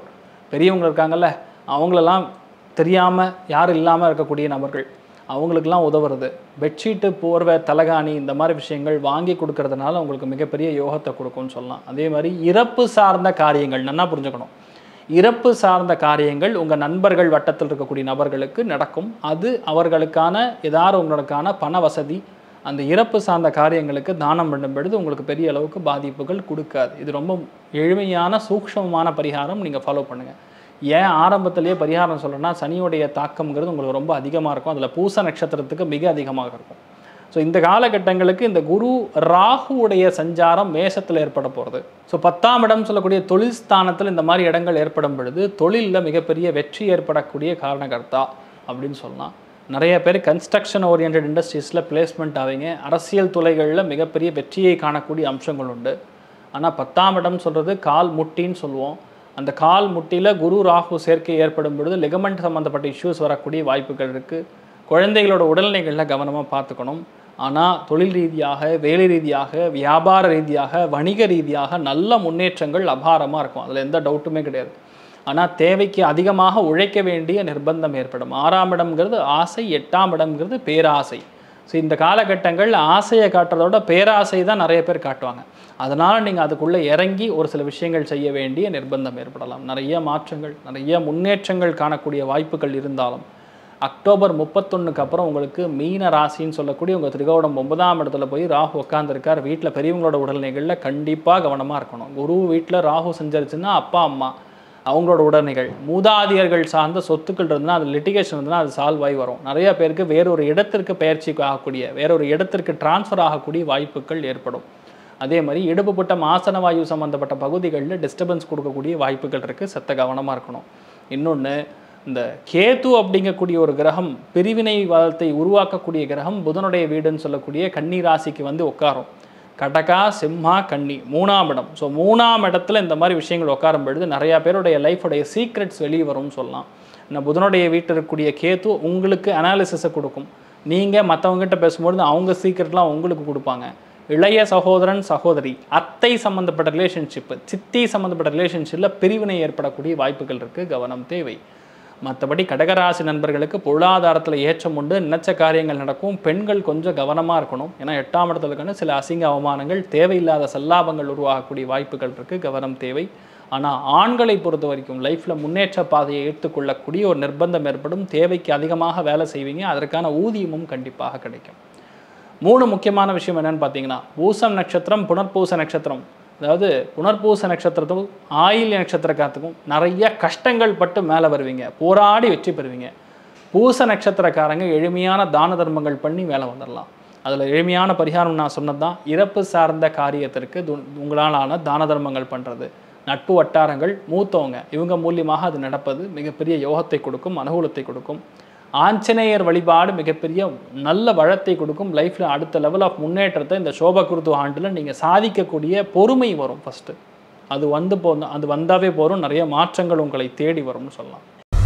Speaker 1: பெரியவங்க இருக்காங்கல்ல அவங்களெல்லாம் தெரியாமல் யாரும் இல்லாமல் இருக்கக்கூடிய நபர்கள் அவங்களுக்கெல்லாம் உதவுறது பெட்ஷீட்டு போர்வை தலகாணி இந்த மாதிரி விஷயங்கள் வாங்கி கொடுக்கறதுனால உங்களுக்கு மிகப்பெரிய யோகத்தை கொடுக்கும்னு சொல்லலாம் அதே மாதிரி இறப்பு சார்ந்த காரியங்கள் நல்லா புரிஞ்சுக்கணும் இறப்பு சார்ந்த காரியங்கள் உங்கள் நண்பர்கள் வட்டத்தில் இருக்கக்கூடிய நபர்களுக்கு நடக்கும் அது அவர்களுக்கான ஏதாவது உங்களுக்கான பண வசதி அந்த இறப்பு சார்ந்த காரியங்களுக்கு தானம் பண்ணும் பொழுது உங்களுக்கு பெரிய அளவுக்கு பாதிப்புகள் கொடுக்காது இது ரொம்ப எளிமையான சூக்ஷ்மமான பரிகாரம் நீங்கள் ஃபாலோ பண்ணுங்கள் ஏன் ஆரம்பத்திலேயே பரிகாரம் சொல்கிறேன்னா சனியுடைய தாக்கம்ங்கிறது உங்களுக்கு ரொம்ப அதிகமாக இருக்கும் அதில் பூச நட்சத்திரத்துக்கு மிக அதிகமாக இருக்கும் ஸோ இந்த காலகட்டங்களுக்கு இந்த குரு ராகுவுடைய சஞ்சாரம் மேஷத்தில் ஏற்பட போகிறது ஸோ பத்தாம் இடம் சொல்லக்கூடிய தொழில் ஸ்தானத்தில் இந்த மாதிரி இடங்கள் ஏற்படும் பொழுது தொழிலில் மிகப்பெரிய வெற்றி ஏற்படக்கூடிய காரணகர்த்தா அப்படின்னு சொல்லலாம் நிறைய பேர் கன்ஸ்ட்ரக்ஷன் ஓரியன்ட் இண்டஸ்ட்ரீஸில் பிளேஸ்மெண்ட் ஆவீங்க அரசியல் துறைகளில் மிகப்பெரிய வெற்றியை காணக்கூடிய அம்சங்கள் உண்டு ஆனால் பத்தாம் இடம் சொல்கிறது கால் முட்டின்னு சொல்லுவோம் அந்த கால் முட்டியில் குரு ராகு சேர்க்கை ஏற்படும் பொழுது லெகமெண்ட் சம்மந்தப்பட்ட இஷ்யூஸ் வரக்கூடிய வாய்ப்புகள் இருக்குது குழந்தைகளோட உடல்நிலைகளில் கவனமாக பார்த்துக்கணும் ஆனால் தொழில் ரீதியாக வேலை ரீதியாக வியாபார ரீதியாக வணிக ரீதியாக நல்ல முன்னேற்றங்கள் அபாரமாக இருக்கும் அதில் எந்த டவுட்டுமே கிடையாது ஆனால் தேவைக்கு அதிகமாக உழைக்க வேண்டிய நிர்பந்தம் ஏற்படும் ஆறாம் இடம்ங்கிறது ஆசை எட்டாம் இடம்ங்கிறது பேராசை ஸோ இந்த காலகட்டங்கள் ஆசையை காட்டுறதோட பேராசை தான் நிறைய பேர் காட்டுவாங்க அதனால் நீங்கள் அதுக்குள்ளே இறங்கி ஒரு சில விஷயங்கள் செய்ய வேண்டிய நிர்பந்தம் ஏற்படலாம் நிறைய மாற்றங்கள் நிறைய முன்னேற்றங்கள் காணக்கூடிய வாய்ப்புகள் இருந்தாலும் அக்டோபர் முப்பத்தொன்னுக்கு அப்புறம் உங்களுக்கு மீன ராசின்னு சொல்லக்கூடிய உங்கள் திரிகோணம் ஒன்பதாம் இடத்துல போய் ராகு உட்காந்துருக்கார் வீட்டில் பெரியவங்களோட உடல்நிலைகளில் கண்டிப்பாக கவனமாக இருக்கணும் குரு வீட்டில் ராகு செஞ்சிருச்சுன்னா அப்பா அம்மா அவங்களோட உடல்நிலைகள் மூதாதியர்கள் சார்ந்த சொத்துக்கள் இருந்ததுன்னா அது லிட்டிகேஷன் இருந்ததுன்னா அது சால்வ் ஆகி வரும் நிறைய பேருக்கு வேறொரு இடத்திற்கு பயிற்சி ஆகக்கூடிய வேறொரு இடத்திற்கு டிரான்ஸ்ஃபர் ஆகக்கூடிய வாய்ப்புகள் ஏற்படும் அதே மாதிரி இடுப்புப்பட்ட ஆசன வாயு சம்மந்தப்பட்ட பகுதிகளில் டிஸ்டர்பன்ஸ் கொடுக்கக்கூடிய வாய்ப்புகள் இருக்குது சத்த கவனமாக இருக்கணும் இன்னொன்று இந்த கேது அப்படிங்கக்கூடிய ஒரு கிரகம் பிரிவினைவாதத்தை உருவாக்கக்கூடிய கிரகம் புதனுடைய வீடுன்னு சொல்லக்கூடிய கன்னி ராசிக்கு வந்து உட்காரும் கடகா சிம்ஹா கன்னி மூணாம் இடம் ஸோ மூணாம் இடத்துல இந்த மாதிரி விஷயங்கள் உட்காரும் பொழுது நிறையா பேருடைய லைஃபுடைய சீக்ரெட்ஸ் வெளியே வரும்னு சொல்லலாம் இந்த புதனுடைய வீட்டில் இருக்கக்கூடிய கேத்து உங்களுக்கு அனாலிசிஸை கொடுக்கும் நீங்கள் மற்றவங்ககிட்ட பேசும்பொழுது அவங்க சீக்ரெட்லாம் உங்களுக்கு கொடுப்பாங்க இளைய சகோதரன் சகோதரி அத்தை சம்மந்தப்பட்ட ரிலேஷன்ஷிப்பு சித்தி சம்மந்தப்பட்ட ரிலேஷன்ஷிப்பில் பிரிவினை ஏற்படக்கூடிய வாய்ப்புகள் இருக்குது கவனம் தேவை மற்றபடி கடகராசி நண்பர்களுக்கு பொருளாதாரத்தில் ஏற்றம் உண்டு நினைச்ச காரியங்கள் நடக்கும் பெண்கள் கொஞ்சம் கவனமாக இருக்கணும் ஏன்னா எட்டாம் இடத்துல இருக்கணும் சில அசிங்க அவமானங்கள் தேவையில்லாத சல்லாபங்கள் உருவாகக்கூடிய வாய்ப்புகள் இருக்குது கவனம் தேவை ஆனால் ஆண்களை பொறுத்த வரைக்கும் லைஃப்பில் முன்னேற்ற பாதையை ஏற்றுக்கொள்ளக்கூடிய ஒரு நிர்பந்தம் ஏற்படும் தேவைக்கு அதிகமாக வேலை செய்வீங்க அதற்கான ஊதியமும் கண்டிப்பாக கிடைக்கும் மூணு முக்கியமான விஷயம் என்னன்னு பார்த்தீங்கன்னா பூசம் நட்சத்திரம் புனர்பூச நட்சத்திரம் அதாவது புனர்பூச நட்சத்திரத்துக்கும் ஆயில்ய நட்சத்திரக்காரத்துக்கும் நிறைய கஷ்டங்கள் பட்டு மேலே வருவீங்க போராடி வெற்றி பெறுவீங்க பூச நட்சத்திரக்காரங்க எளிமையான தான தர்மங்கள் பண்ணி மேலே வந்துடலாம் அதில் எளிமையான பரிகாரம் நான் சொன்னது தான் இறப்பு சார்ந்த காரியத்திற்கு து- உங்களாலான தான தர்மங்கள் பண்ணுறது நட்பு வட்டாரங்கள் மூத்தவங்க இவங்க மூலியமாக அது நடப்பது மிகப்பெரிய யோகத்தை கொடுக்கும் அனுகூலத்தை கொடுக்கும் ஆஞ்சநேயர் வழிபாடு மிகப்பெரிய நல்ல வளத்தை கொடுக்கும் லைஃப்பில் அடுத்த லெவல் ஆஃப் முன்னேற்றத்தை இந்த சோபகுருத்து ஆண்டில் நீங்கள் சாதிக்கக்கூடிய பொறுமை வரும் ஃபஸ்ட்டு அது வந்து போ அது வந்தாவே போதும் நிறைய மாற்றங்கள் உங்களை தேடி வரும்னு சொல்லலாம்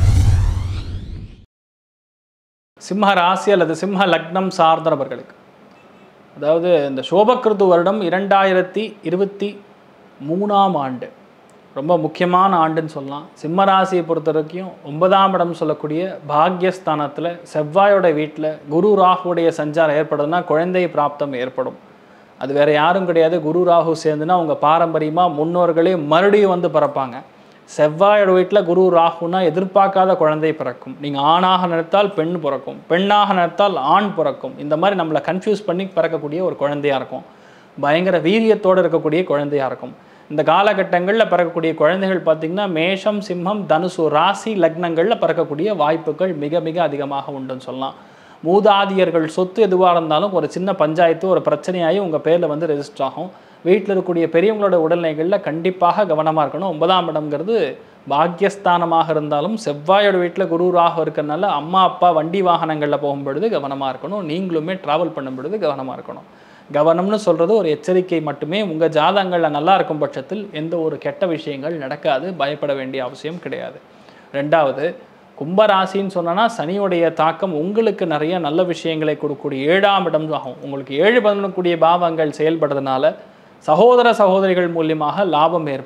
Speaker 1: சிம்ம ராசி அல்லது சிம்ம லக்னம் சார்ந்தவர்களுக்கு அதாவது இந்த சோபகிருது வருடம் இரண்டாயிரத்தி இருபத்தி மூணாம் ஆண்டு ரொம்ப முக்கியமான ஆண்டுன்னு சொல்லலாம் சிம்ம ராசியை பொறுத்த வரைக்கும் ஒன்பதாம் இடம் சொல்லக்கூடிய பாக்யஸ்தானத்தில் செவ்வாயோட வீட்டில் குரு ராகுடைய சஞ்சாரம் ஏற்படுதுன்னா குழந்தை பிராப்தம் ஏற்படும் அது வேற யாரும் கிடையாது குரு ராகு சேர்ந்துன்னா அவங்க பாரம்பரியமாக முன்னோர்களே மறுபடியும் வந்து பிறப்பாங்க செவ்வாயோட வீட்டில் குரு ராகுனா எதிர்பார்க்காத குழந்தை பிறக்கும் நீங்கள் ஆணாக நினைத்தால் பெண் பிறக்கும் பெண்ணாக நினைத்தால் ஆண் பிறக்கும் இந்த மாதிரி நம்மளை கன்ஃபியூஸ் பண்ணி பிறக்கக்கூடிய ஒரு குழந்தையா இருக்கும் பயங்கர வீரியத்தோடு இருக்கக்கூடிய குழந்தையா இருக்கும் இந்த காலகட்டங்களில் பிறக்கக்கூடிய குழந்தைகள் பார்த்திங்கன்னா மேஷம் சிம்மம் தனுசு ராசி லக்னங்களில் பிறக்கக்கூடிய வாய்ப்புகள் மிக மிக அதிகமாக உண்டுன்னு சொல்லலாம் மூதாதியர்கள் சொத்து எதுவாக இருந்தாலும் ஒரு சின்ன பஞ்சாயத்து ஒரு பிரச்சனையாகி உங்கள் பேரில் வந்து ரெஜிஸ்டர் ஆகும் வீட்டில் இருக்கக்கூடிய பெரியவங்களோட உடல்நிலைகளில் கண்டிப்பாக கவனமாக இருக்கணும் ஒன்பதாம் இடம்ங்கிறது பாக்கியஸ்தானமாக இருந்தாலும் செவ்வாயோட வீட்டில் குரு ராகு இருக்கிறனால அம்மா அப்பா வண்டி வாகனங்களில் போகும்பொழுது கவனமாக இருக்கணும் நீங்களுமே ட்ராவல் பண்ணும் பொழுது கவனமாக இருக்கணும் கவனம்னு சொல்கிறது ஒரு எச்சரிக்கை மட்டுமே உங்கள் ஜாதகங்களில் நல்லா இருக்கும் பட்சத்தில் எந்த ஒரு கெட்ட விஷயங்கள் நடக்காது பயப்பட வேண்டிய அவசியம் கிடையாது ரெண்டாவது கும்பராசின்னு சொன்னோன்னா சனியுடைய தாக்கம் உங்களுக்கு நிறைய நல்ல விஷயங்களை கொடுக்கக்கூடிய ஏழாம் இடம் ஆகும் உங்களுக்கு ஏழு பண்ணக்கூடிய பாவங்கள் செயல்படுறதுனால சகோதர சகோதரிகள் மூலியமாக லாபம் ஏற்படும்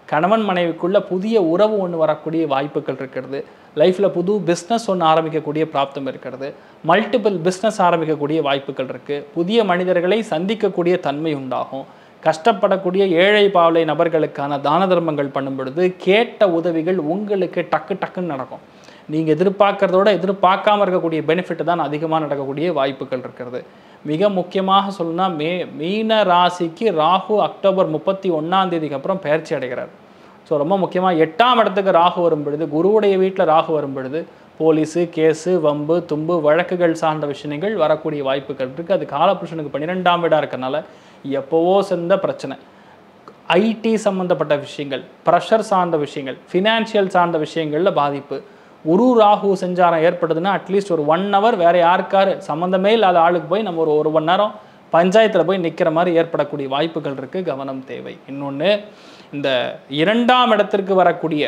Speaker 1: கணவன் மனைவிக்குள்ள புதிய உறவு ஒன்று வரக்கூடிய வாய்ப்புகள் இருக்கிறது லைஃப்பில் புது பிஸ்னஸ் ஒன்று ஆரம்பிக்கக்கூடிய பிராப்தம் இருக்கிறது மல்டிபிள் பிஸ்னஸ் ஆரம்பிக்கக்கூடிய வாய்ப்புகள் இருக்குது புதிய மனிதர்களை சந்திக்கக்கூடிய தன்மை உண்டாகும் கஷ்டப்படக்கூடிய ஏழை பாவலை நபர்களுக்கான தான தர்மங்கள் பண்ணும் பொழுது கேட்ட உதவிகள் உங்களுக்கு டக்கு டக்குன்னு நடக்கும் நீங்கள் எதிர்பார்க்கறதோட எதிர்பார்க்காம இருக்கக்கூடிய பெனிஃபிட் தான் அதிகமாக நடக்கக்கூடிய வாய்ப்புகள் இருக்கிறது மிக முக்கியமாக சொல்லணும்னா மே மீன ராசிக்கு ராகு அக்டோபர் முப்பத்தி ஒன்றாம் தேதிக்கு அப்புறம் பயிற்சி அடைகிறார் ஸோ ரொம்ப முக்கியமாக எட்டாம் இடத்துக்கு ராகு வரும் பொழுது குருவுடைய வீட்டில் ராகு வரும் பொழுது போலீஸு கேஸு வம்பு தும்பு வழக்குகள் சார்ந்த விஷயங்கள் வரக்கூடிய வாய்ப்புகள் இருக்குது அது காலபுருஷனுக்கு பன்னிரெண்டாம் வீடாக இருக்கறனால எப்போவோ சேர்ந்த பிரச்சனை ஐடி சம்மந்தப்பட்ட விஷயங்கள் ப்ரெஷர் சார்ந்த விஷயங்கள் ஃபினான்ஷியல் சார்ந்த விஷயங்களில் பாதிப்பு குரு ராகு செஞ்சாரம் ஏற்படுதுன்னா அட்லீஸ்ட் ஒரு ஒன் ஹவர் வேற யாருக்காரு சம்மந்தமே இல்லாத ஆளுக்கு போய் நம்ம ஒரு ஒரு மணி நேரம் பஞ்சாயத்தில் போய் நிற்கிற மாதிரி ஏற்படக்கூடிய வாய்ப்புகள் இருக்குது கவனம் தேவை இன்னொன்று இந்த இரண்டாம் இடத்திற்கு வரக்கூடிய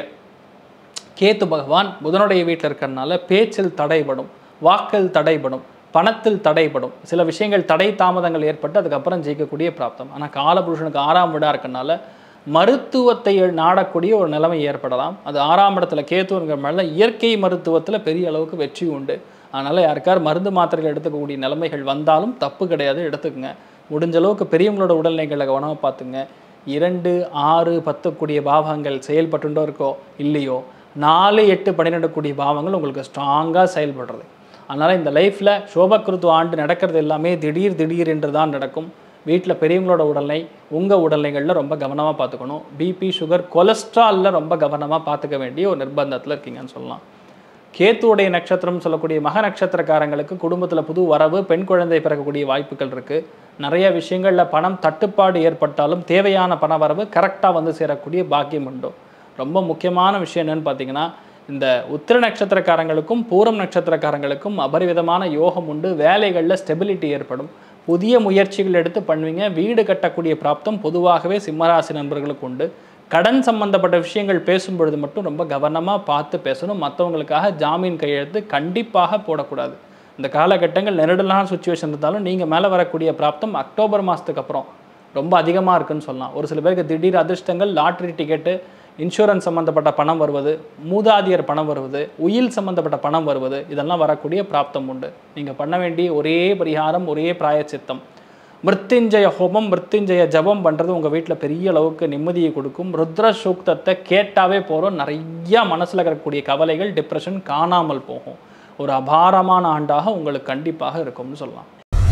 Speaker 1: கேத்து பகவான் புதனுடைய வீட்டில் இருக்கிறதுனால பேச்சில் தடைபடும் வாக்கில் தடைபடும் பணத்தில் தடைபடும் சில விஷயங்கள் தடை தாமதங்கள் ஏற்பட்டு அதுக்கப்புறம் ஜெயிக்கக்கூடிய பிராப்தம் ஆனால் காலபுருஷனுக்கு ஆறாம் வீடாக இருக்கறனால மருத்துவத்தை நாடக்கூடிய ஒரு நிலைமை ஏற்படலாம் அது ஆறாம் இடத்துல கேத்துங்கிற மேலே இயற்கை மருத்துவத்தில் பெரிய அளவுக்கு வெற்றி உண்டு அதனால் யாருக்கார் மருந்து மாத்திரைகள் எடுத்துக்கக்கூடிய நிலைமைகள் வந்தாலும் தப்பு கிடையாது எடுத்துக்கங்க முடிஞ்ச அளவுக்கு பெரியவங்களோட உடல்நிலைகளை கவனமாக பார்த்துங்க இரண்டு ஆறு பத்து கூடிய பாவங்கள் செயல்பட்டுட்டோ இருக்கோ இல்லையோ நாலு எட்டு பன்னிரெண்டு கூடிய பாவங்கள் உங்களுக்கு ஸ்ட்ராங்காக செயல்படுறது அதனால் இந்த லைஃப்பில் சோபக்கிருத்து ஆண்டு நடக்கிறது எல்லாமே திடீர் திடீர் என்று தான் நடக்கும் வீட்டில் பெரியவங்களோட உடல்நிலை உங்கள் உடல்நிலைகளில் ரொம்ப கவனமாக பார்த்துக்கணும் பிபி சுகர் கொலஸ்ட்ராலில் ரொம்ப கவனமாக பார்த்துக்க வேண்டிய ஒரு நிர்பந்தத்தில் இருக்கீங்கன்னு சொல்லலாம் கேத்துவுடைய நட்சத்திரம் சொல்லக்கூடிய மக நட்சத்திரக்காரங்களுக்கு குடும்பத்தில் புது வரவு பெண் குழந்தை பிறக்கக்கூடிய வாய்ப்புகள் இருக்குது நிறைய விஷயங்களில் பணம் தட்டுப்பாடு ஏற்பட்டாலும் தேவையான பண வரவு கரெக்டாக வந்து சேரக்கூடிய பாக்கியம் உண்டு ரொம்ப முக்கியமான விஷயம் என்னன்னு பார்த்தீங்கன்னா இந்த உத்திர நட்சத்திரக்காரங்களுக்கும் பூரம் நட்சத்திரக்காரங்களுக்கும் அபரிவிதமான யோகம் உண்டு வேலைகளில் ஸ்டெபிலிட்டி ஏற்படும் புதிய முயற்சிகள் எடுத்து பண்ணுவீங்க வீடு கட்டக்கூடிய பிராப்தம் பொதுவாகவே சிம்மராசி நண்பர்களுக்கு உண்டு கடன் சம்பந்தப்பட்ட விஷயங்கள் பேசும் பொழுது மட்டும் ரொம்ப கவனமாக பார்த்து பேசணும் மற்றவங்களுக்காக ஜாமீன் கையெழுத்து கண்டிப்பாக போடக்கூடாது இந்த காலகட்டங்கள் நெருடலான சுச்சுவேஷன் இருந்தாலும் நீங்கள் மேலே வரக்கூடிய பிராப்தம் அக்டோபர் மாதத்துக்கு அப்புறம் ரொம்ப அதிகமாக இருக்குன்னு சொல்லலாம் ஒரு சில பேருக்கு திடீர் அதிர்ஷ்டங்கள் லாட்ரி டிக்கெட்டு இன்சூரன்ஸ் சம்மந்தப்பட்ட பணம் வருவது மூதாதியர் பணம் வருவது உயில் சம்மந்தப்பட்ட பணம் வருவது இதெல்லாம் வரக்கூடிய பிராப்தம் உண்டு நீங்கள் பண்ண வேண்டிய ஒரே பரிகாரம் ஒரே பிராயச்சித்தம் மிருத்யுஞ்சய ஹோமம் மிருத்யுஞ்சய ஜபம் பண்ணுறது உங்கள் வீட்டில் பெரிய அளவுக்கு நிம்மதியை கொடுக்கும் ருத்ர சூக்தத்தை கேட்டாவே போகிறோம் நிறையா மனசில் இருக்கக்கூடிய கவலைகள் டிப்ரெஷன் காணாமல் போகும் ஒரு அபாரமான ஆண்டாக உங்களுக்கு கண்டிப்பாக இருக்கும்னு சொல்லலாம்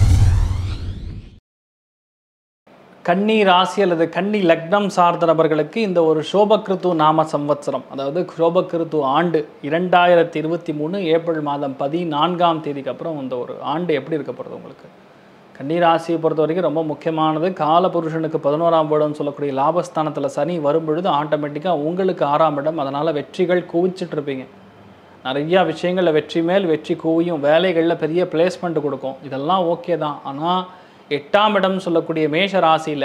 Speaker 1: கன்னி ராசி அல்லது கன்னி லக்னம் சார்ந்த நபர்களுக்கு இந்த ஒரு சோபகிருத்து நாம சம்வத்சரம் அதாவது சோபகிருத்து ஆண்டு இரண்டாயிரத்தி இருபத்தி மூணு ஏப்ரல் மாதம் பதினான்காம் தேதிக்கு அப்புறம் இந்த ஒரு ஆண்டு எப்படி இருக்க போகிறது உங்களுக்கு கன்னி ராசியை பொறுத்த வரைக்கும் ரொம்ப முக்கியமானது காலபுருஷனுக்கு பதினோராம் வீடம்னு சொல்லக்கூடிய லாபஸ்தானத்தில் சனி வரும் பொழுது ஆட்டோமேட்டிக்காக உங்களுக்கு ஆறாம் இடம் அதனால் வெற்றிகள் குவிச்சிட்டு இருப்பீங்க நிறையா விஷயங்களில் வெற்றி மேல் வெற்றி குவியும் வேலைகளில் பெரிய பிளேஸ்மெண்ட் கொடுக்கும் இதெல்லாம் ஓகே தான் ஆனால் எட்டாம் இடம் சொல்லக்கூடிய மேஷ ராசியில்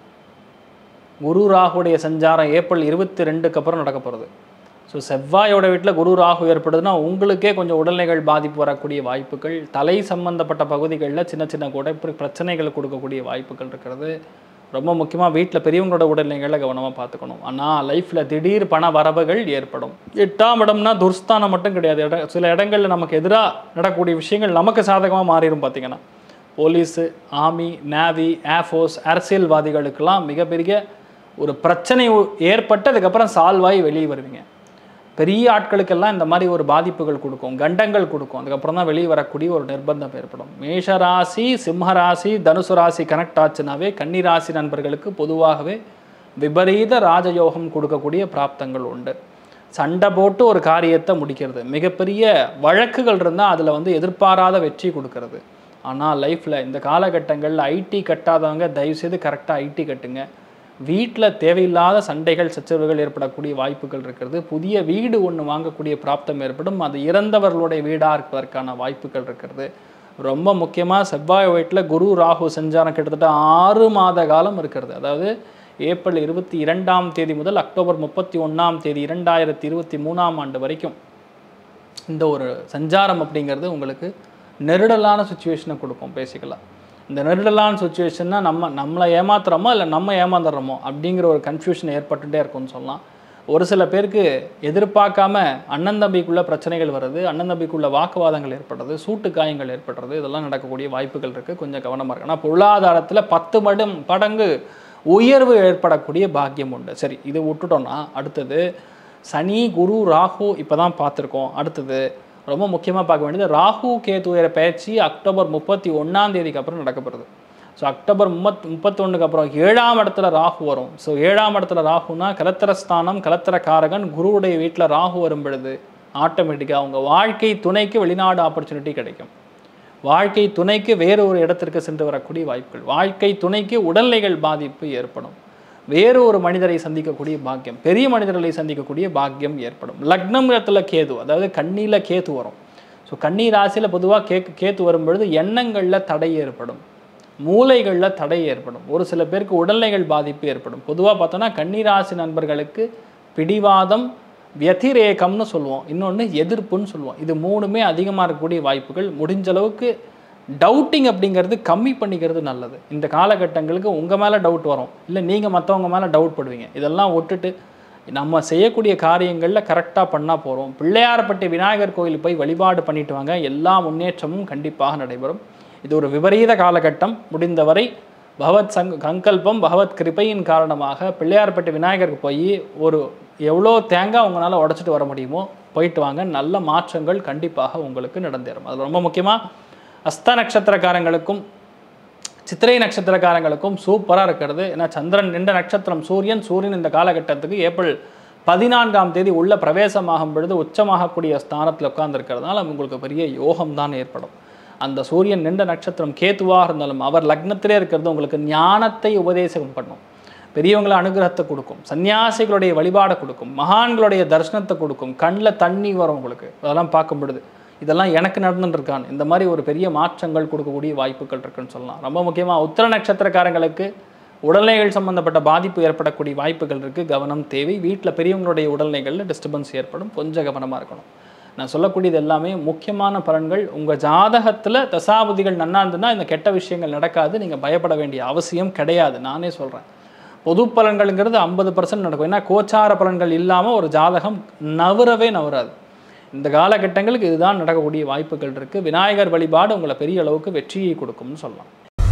Speaker 1: குரு ராகுடைய சஞ்சாரம் ஏப்ரல் இருபத்தி ரெண்டுக்கு அப்புறம் நடக்க போகிறது ஸோ செவ்வாயோட வீட்டில் குரு ராகு ஏற்படுதுன்னா உங்களுக்கே கொஞ்சம் உடல்நிலைகள் பாதிப்பு வரக்கூடிய வாய்ப்புகள் தலை சம்பந்தப்பட்ட பகுதிகளில் சின்ன சின்ன கூட பிரச்சனைகள் கொடுக்கக்கூடிய வாய்ப்புகள் இருக்கிறது ரொம்ப முக்கியமாக வீட்டில் பெரியவங்களோட உடல்நிலைகளை கவனமாக பார்த்துக்கணும் ஆனால் லைஃப்பில் திடீர் பண வரவுகள் ஏற்படும் எட்டாம் இடம்னா துர்ஸ்தானம் மட்டும் கிடையாது இட சில இடங்களில் நமக்கு எதிராக நடக்கக்கூடிய விஷயங்கள் நமக்கு சாதகமாக மாறிடும் பார்த்தீங்கன்னா போலீஸு ஆர்மி நேவி ஏர்ஃபோர்ஸ் அரசியல்வாதிகளுக்கெல்லாம் மிகப்பெரிய ஒரு பிரச்சனை உ- ஏற்பட்டு அதுக்கப்புறம் சால்வ் ஆகி வெளியே வருவீங்க பெரிய ஆட்களுக்கெல்லாம் இந்த மாதிரி ஒரு பாதிப்புகள் கொடுக்கும் கண்டங்கள் கொடுக்கும் அதுக்கப்புறம் தான் வெளியே வரக்கூடிய ஒரு நிர்பந்தம் ஏற்படும் மேஷ ராசி சிம்ம ராசி தனுசு ராசி கனெக்ட் ஆச்சுனாவே கன்னி ராசி நண்பர்களுக்கு பொதுவாகவே விபரீத ராஜயோகம் கொடுக்கக்கூடிய பிராப்தங்கள் உண்டு சண்டை போட்டு ஒரு காரியத்தை முடிக்கிறது மிகப்பெரிய வழக்குகள் இருந்தால் அதில் வந்து எதிர்பாராத வெற்றி கொடுக்கறது ஆனால் லைஃப்பில் இந்த காலகட்டங்களில் ஐடி கட்டாதவங்க தயவுசெய்து கரெக்டாக ஐடி கட்டுங்க வீட்டில் தேவையில்லாத சண்டைகள் சச்சரவுகள் ஏற்படக்கூடிய வாய்ப்புகள் இருக்கிறது புதிய வீடு ஒன்று வாங்கக்கூடிய பிராப்தம் ஏற்படும் அது இறந்தவர்களுடைய வீடாக இருப்பதற்கான வாய்ப்புகள் இருக்கிறது ரொம்ப முக்கியமாக செவ்வாய் வீட்டில் குரு ராகு சஞ்சாரம் கிட்டத்தட்ட ஆறு மாத காலம் இருக்கிறது அதாவது ஏப்ரல் இருபத்தி இரண்டாம் தேதி முதல் அக்டோபர் முப்பத்தி ஒன்றாம் தேதி இரண்டாயிரத்தி இருபத்தி மூணாம் ஆண்டு வரைக்கும் இந்த ஒரு சஞ்சாரம் அப்படிங்கிறது உங்களுக்கு நெருடலான சுச்சுவேஷனை கொடுக்கும் பேசிக்கலாம் இந்த நெருடலான சுச்சுவேஷன்னா நம்ம நம்மளை ஏமாத்துறோமோ இல்லை நம்ம ஏமாந்துடுறோமோ அப்படிங்கிற ஒரு கன்ஃபியூஷன் ஏற்பட்டுட்டே இருக்கும்னு சொல்லலாம் ஒரு சில பேருக்கு எதிர்பார்க்காம அண்ணன் தம்பிக்குள்ள பிரச்சனைகள் வருது அண்ணன் தம்பிக்குள்ள வாக்குவாதங்கள் ஏற்படுறது சூட்டு காயங்கள் ஏற்படுறது இதெல்லாம் நடக்கக்கூடிய வாய்ப்புகள் இருக்குது கொஞ்சம் கவனமாக இருக்கு ஆனால் பொருளாதாரத்தில் பத்து மடம் மடங்கு உயர்வு ஏற்படக்கூடிய பாக்கியம் உண்டு சரி இது விட்டுட்டோம்னா அடுத்தது சனி குரு ராகு இப்போ தான் பார்த்துருக்கோம் அடுத்தது ரொம்ப முக்கியமாக பார்க்க வேண்டியது ராகு கேதுயர பயிற்சி அக்டோபர் முப்பத்தி ஒன்றாம் தேதிக்கு அப்புறம் நடக்கப்படுது ஸோ அக்டோபர் முப்பத் முப்பத்தொன்றுக்கு அப்புறம் ஏழாம் இடத்துல ராகு வரும் ஸோ ஏழாம் இடத்துல ராகுனா கலத்திரஸ்தானம் கலத்திர காரகன் குருவுடைய வீட்டில் ராகு வரும் பொழுது ஆட்டோமேட்டிக்காக அவங்க வாழ்க்கை துணைக்கு வெளிநாடு ஆப்பர்ச்சுனிட்டி கிடைக்கும் வாழ்க்கை துணைக்கு வேறு ஒரு இடத்திற்கு சென்று வரக்கூடிய வாய்ப்புகள் வாழ்க்கை துணைக்கு உடல்நிலைகள் பாதிப்பு ஏற்படும் வேறு ஒரு மனிதரை சந்திக்கக்கூடிய பாக்கியம் பெரிய மனிதர்களை சந்திக்கக்கூடிய பாக்கியம் ஏற்படும் லக்னம் இடத்துல கேது அதாவது கண்ணியில் கேத்து வரும் ஸோ கன்னி ராசியில் பொதுவாக கே கேத்து வரும் பொழுது எண்ணங்களில் தடை ஏற்படும் மூளைகளில் தடை ஏற்படும் ஒரு சில பேருக்கு உடல்நிலைகள் பாதிப்பு ஏற்படும் பொதுவாக பார்த்தோன்னா கன்னிராசி நண்பர்களுக்கு பிடிவாதம் व्यतिரேகம்னு சொல்லுவோம் இன்னொன்று எதிர்ப்புன்னு சொல்லுவோம் இது மூணுமே அதிகமாக இருக்கக்கூடிய வாய்ப்புகள் முடிஞ்ச அளவுக்கு டவுட்டிங் அப்படிங்கிறது கம்மி பண்ணிக்கிறது நல்லது இந்த காலகட்டங்களுக்கு உங்கள் மேலே டவுட் வரும் இல்லை நீங்கள் மற்றவங்க மேலே டவுட் படுவீங்க இதெல்லாம் விட்டுட்டு நம்ம செய்யக்கூடிய காரியங்களில் கரெக்டாக பண்ணால் போகிறோம் பிள்ளையார்பட்டி விநாயகர் கோயில் போய் வழிபாடு பண்ணிட்டு வாங்க எல்லா முன்னேற்றமும் கண்டிப்பாக நடைபெறும் இது ஒரு விபரீத காலகட்டம் முடிந்தவரை பகவத் சங் சங்கல்பம் பகவத் கிருபையின் காரணமாக பிள்ளையார்பட்டி விநாயகருக்கு போய் ஒரு எவ்வளோ தேங்காய் உங்களால் உடச்சிட்டு வர முடியுமோ போயிட்டு வாங்க நல்ல மாற்றங்கள் கண்டிப்பாக உங்களுக்கு நடந்தேறும் அது ரொம்ப முக்கியமாக அஸ்த நட்சத்திரக்காரங்களுக்கும் சித்திரை நட்சத்திரக்காரங்களுக்கும் சூப்பராக இருக்கிறது ஏன்னா சந்திரன் நின்ற நட்சத்திரம் சூரியன் சூரியன் இந்த காலகட்டத்துக்கு ஏப்ரல் பதினான்காம் தேதி உள்ள பிரவேசமாகும் பொழுது உச்சமாகக்கூடிய ஸ்தானத்தில் உட்கார்ந்துருக்கிறதுனால உங்களுக்கு பெரிய யோகம் தான் ஏற்படும் அந்த சூரியன் நின்ற நட்சத்திரம் கேத்துவாக இருந்தாலும் அவர் லக்னத்திலே இருக்கிறது உங்களுக்கு ஞானத்தை உபதேசம் பண்ணும் பெரியவங்களை அனுகிரகத்தை கொடுக்கும் சன்னியாசிகளுடைய வழிபாடை கொடுக்கும் மகான்களுடைய தரிசனத்தை கொடுக்கும் கண்ணில் தண்ணி வரும் உங்களுக்கு அதெல்லாம் பார்க்கும் பொழுது இதெல்லாம் எனக்கு நடந்துட்டு இருக்கான் இந்த மாதிரி ஒரு பெரிய மாற்றங்கள் கொடுக்கக்கூடிய வாய்ப்புகள் இருக்குன்னு சொல்லலாம் ரொம்ப முக்கியமாக உத்திர நட்சத்திரக்காரங்களுக்கு உடல்நிலைகள் சம்பந்தப்பட்ட பாதிப்பு ஏற்படக்கூடிய வாய்ப்புகள் இருக்குது கவனம் தேவை வீட்டில் பெரியவங்களுடைய உடல்நிலைகளில் டிஸ்டர்பன்ஸ் ஏற்படும் கொஞ்சம் கவனமாக இருக்கணும் நான் சொல்லக்கூடியது எல்லாமே முக்கியமான பலன்கள் உங்கள் ஜாதகத்தில் தசாபதிகள் நன்னா இருந்ததுன்னா இந்த கெட்ட விஷயங்கள் நடக்காது நீங்கள் பயப்பட வேண்டிய அவசியம் கிடையாது நானே சொல்கிறேன் பொது பலன்கள்ங்கிறது ஐம்பது பர்சன்ட் நடக்கும் ஏன்னா கோச்சார பலன்கள் இல்லாமல் ஒரு ஜாதகம் நவரவே நவராது இந்த காலகட்டங்களுக்கு இதுதான் நடக்கக்கூடிய வாய்ப்புகள் இருக்குது விநாயகர் வழிபாடு உங்களை பெரிய அளவுக்கு வெற்றியை கொடுக்கும்னு சொல்லலாம்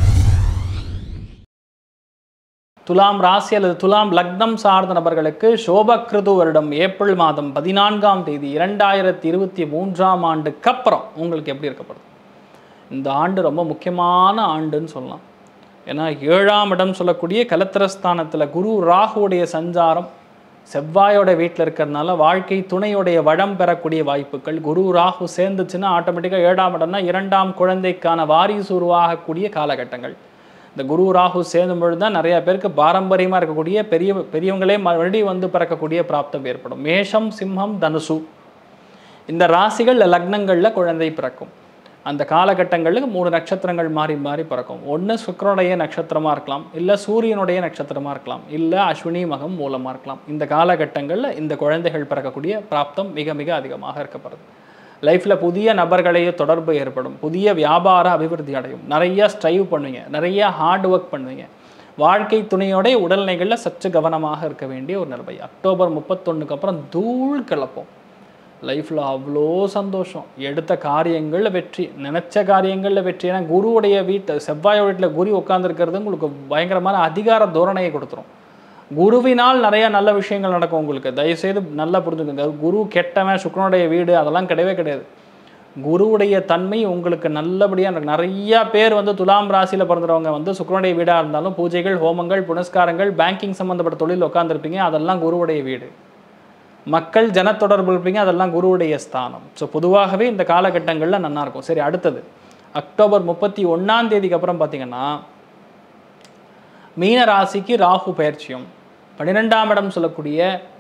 Speaker 1: துலாம் ராசி அல்லது துலாம் லக்னம் சார்ந்த நபர்களுக்கு சோபக்ருது வருடம் ஏப்ரல் மாதம் பதினான்காம் தேதி இரண்டாயிரத்தி இருபத்தி மூன்றாம் ஆண்டுக்கு அப்புறம் உங்களுக்கு எப்படி இருக்கப்படுது இந்த ஆண்டு ரொம்ப முக்கியமான ஆண்டுன்னு சொல்லலாம் ஏன்னா ஏழாம் இடம் சொல்லக்கூடிய கலத்திரஸ்தானத்தில் குரு ராகுவுடைய சஞ்சாரம் செவ்வாயோட வீட்டில் இருக்கிறதுனால வாழ்க்கை துணையுடைய வளம் பெறக்கூடிய வாய்ப்புகள் குரு ராகு சேர்ந்துச்சுன்னா ஆட்டோமேட்டிக்காக ஏழாம் இடம்னா இரண்டாம் குழந்தைக்கான வாரிசு உருவாகக்கூடிய காலகட்டங்கள் இந்த குரு ராகு சேர்ந்தும் பொழுது தான் நிறைய பேருக்கு பாரம்பரியமாக இருக்கக்கூடிய பெரிய பெரியவங்களே மறுபடியும் வந்து பிறக்கக்கூடிய பிராப்தம் ஏற்படும் மேஷம் சிம்மம் தனுசு இந்த ராசிகள் லக்னங்களில் குழந்தை பிறக்கும் அந்த காலகட்டங்களில் மூணு நட்சத்திரங்கள் மாறி மாறி பிறக்கும் ஒன்று சுக்கரனுடைய நட்சத்திரமாக இருக்கலாம் இல்லை சூரியனுடைய நட்சத்திரமாக இருக்கலாம் இல்லை அஸ்வினி மகம் மூலமாக இருக்கலாம் இந்த காலகட்டங்களில் இந்த குழந்தைகள் பிறக்கக்கூடிய பிராப்தம் மிக மிக அதிகமாக இருக்கப்படுது லைஃப்பில் புதிய நபர்களையே தொடர்பு ஏற்படும் புதிய வியாபார அபிவிருத்தி அடையும் நிறைய ஸ்ட்ரைவ் பண்ணுவீங்க நிறைய ஹார்ட் ஒர்க் பண்ணுவீங்க வாழ்க்கை துணையோடைய உடல்நிலைகளில் சற்று கவனமாக இருக்க வேண்டிய ஒரு நிலைமை அக்டோபர் முப்பத்தொன்னுக்கு அப்புறம் தூள் கிளப்போம் லைஃப்பில் அவ்வளோ சந்தோஷம் எடுத்த காரியங்களில் வெற்றி நினச்ச காரியங்களில் வெற்றி ஏன்னா குருவுடைய வீட்டை செவ்வாய் வீட்டில் குரு உட்காந்துருக்கிறது உங்களுக்கு பயங்கரமான அதிகார தோரணையை கொடுத்துரும் குருவினால் நிறைய நல்ல விஷயங்கள் நடக்கும் உங்களுக்கு தயவுசெய்து நல்லா புரிஞ்சுக்கோங்க குரு கெட்டவன் சுக்கரனுடைய வீடு அதெல்லாம் கிடையவே கிடையாது குருவுடைய தன்மை உங்களுக்கு நல்லபடியாக நிறைய பேர் வந்து துலாம் ராசியில் பிறந்தவங்க வந்து சுக்கரனுடைய வீடாக இருந்தாலும் பூஜைகள் ஹோமங்கள் புனஸ்காரங்கள் பேங்கிங் சம்மந்தப்பட்ட தொழில் உட்காந்துருப்பீங்க அதெல்லாம் குருவுடைய வீடு மக்கள் ஜனத்தொடர்பு இருப்பீங்க அதெல்லாம் குருவுடைய ஸ்தானம் ஸோ பொதுவாகவே இந்த காலகட்டங்களில் நல்லா இருக்கும் சரி அடுத்தது அக்டோபர் முப்பத்தி ஒன்றாம் தேதிக்கு அப்புறம் பார்த்தீங்கன்னா மீன ராசிக்கு ராகு பயிற்சியும் பன்னிரெண்டாம் இடம் சொல்லக்கூடிய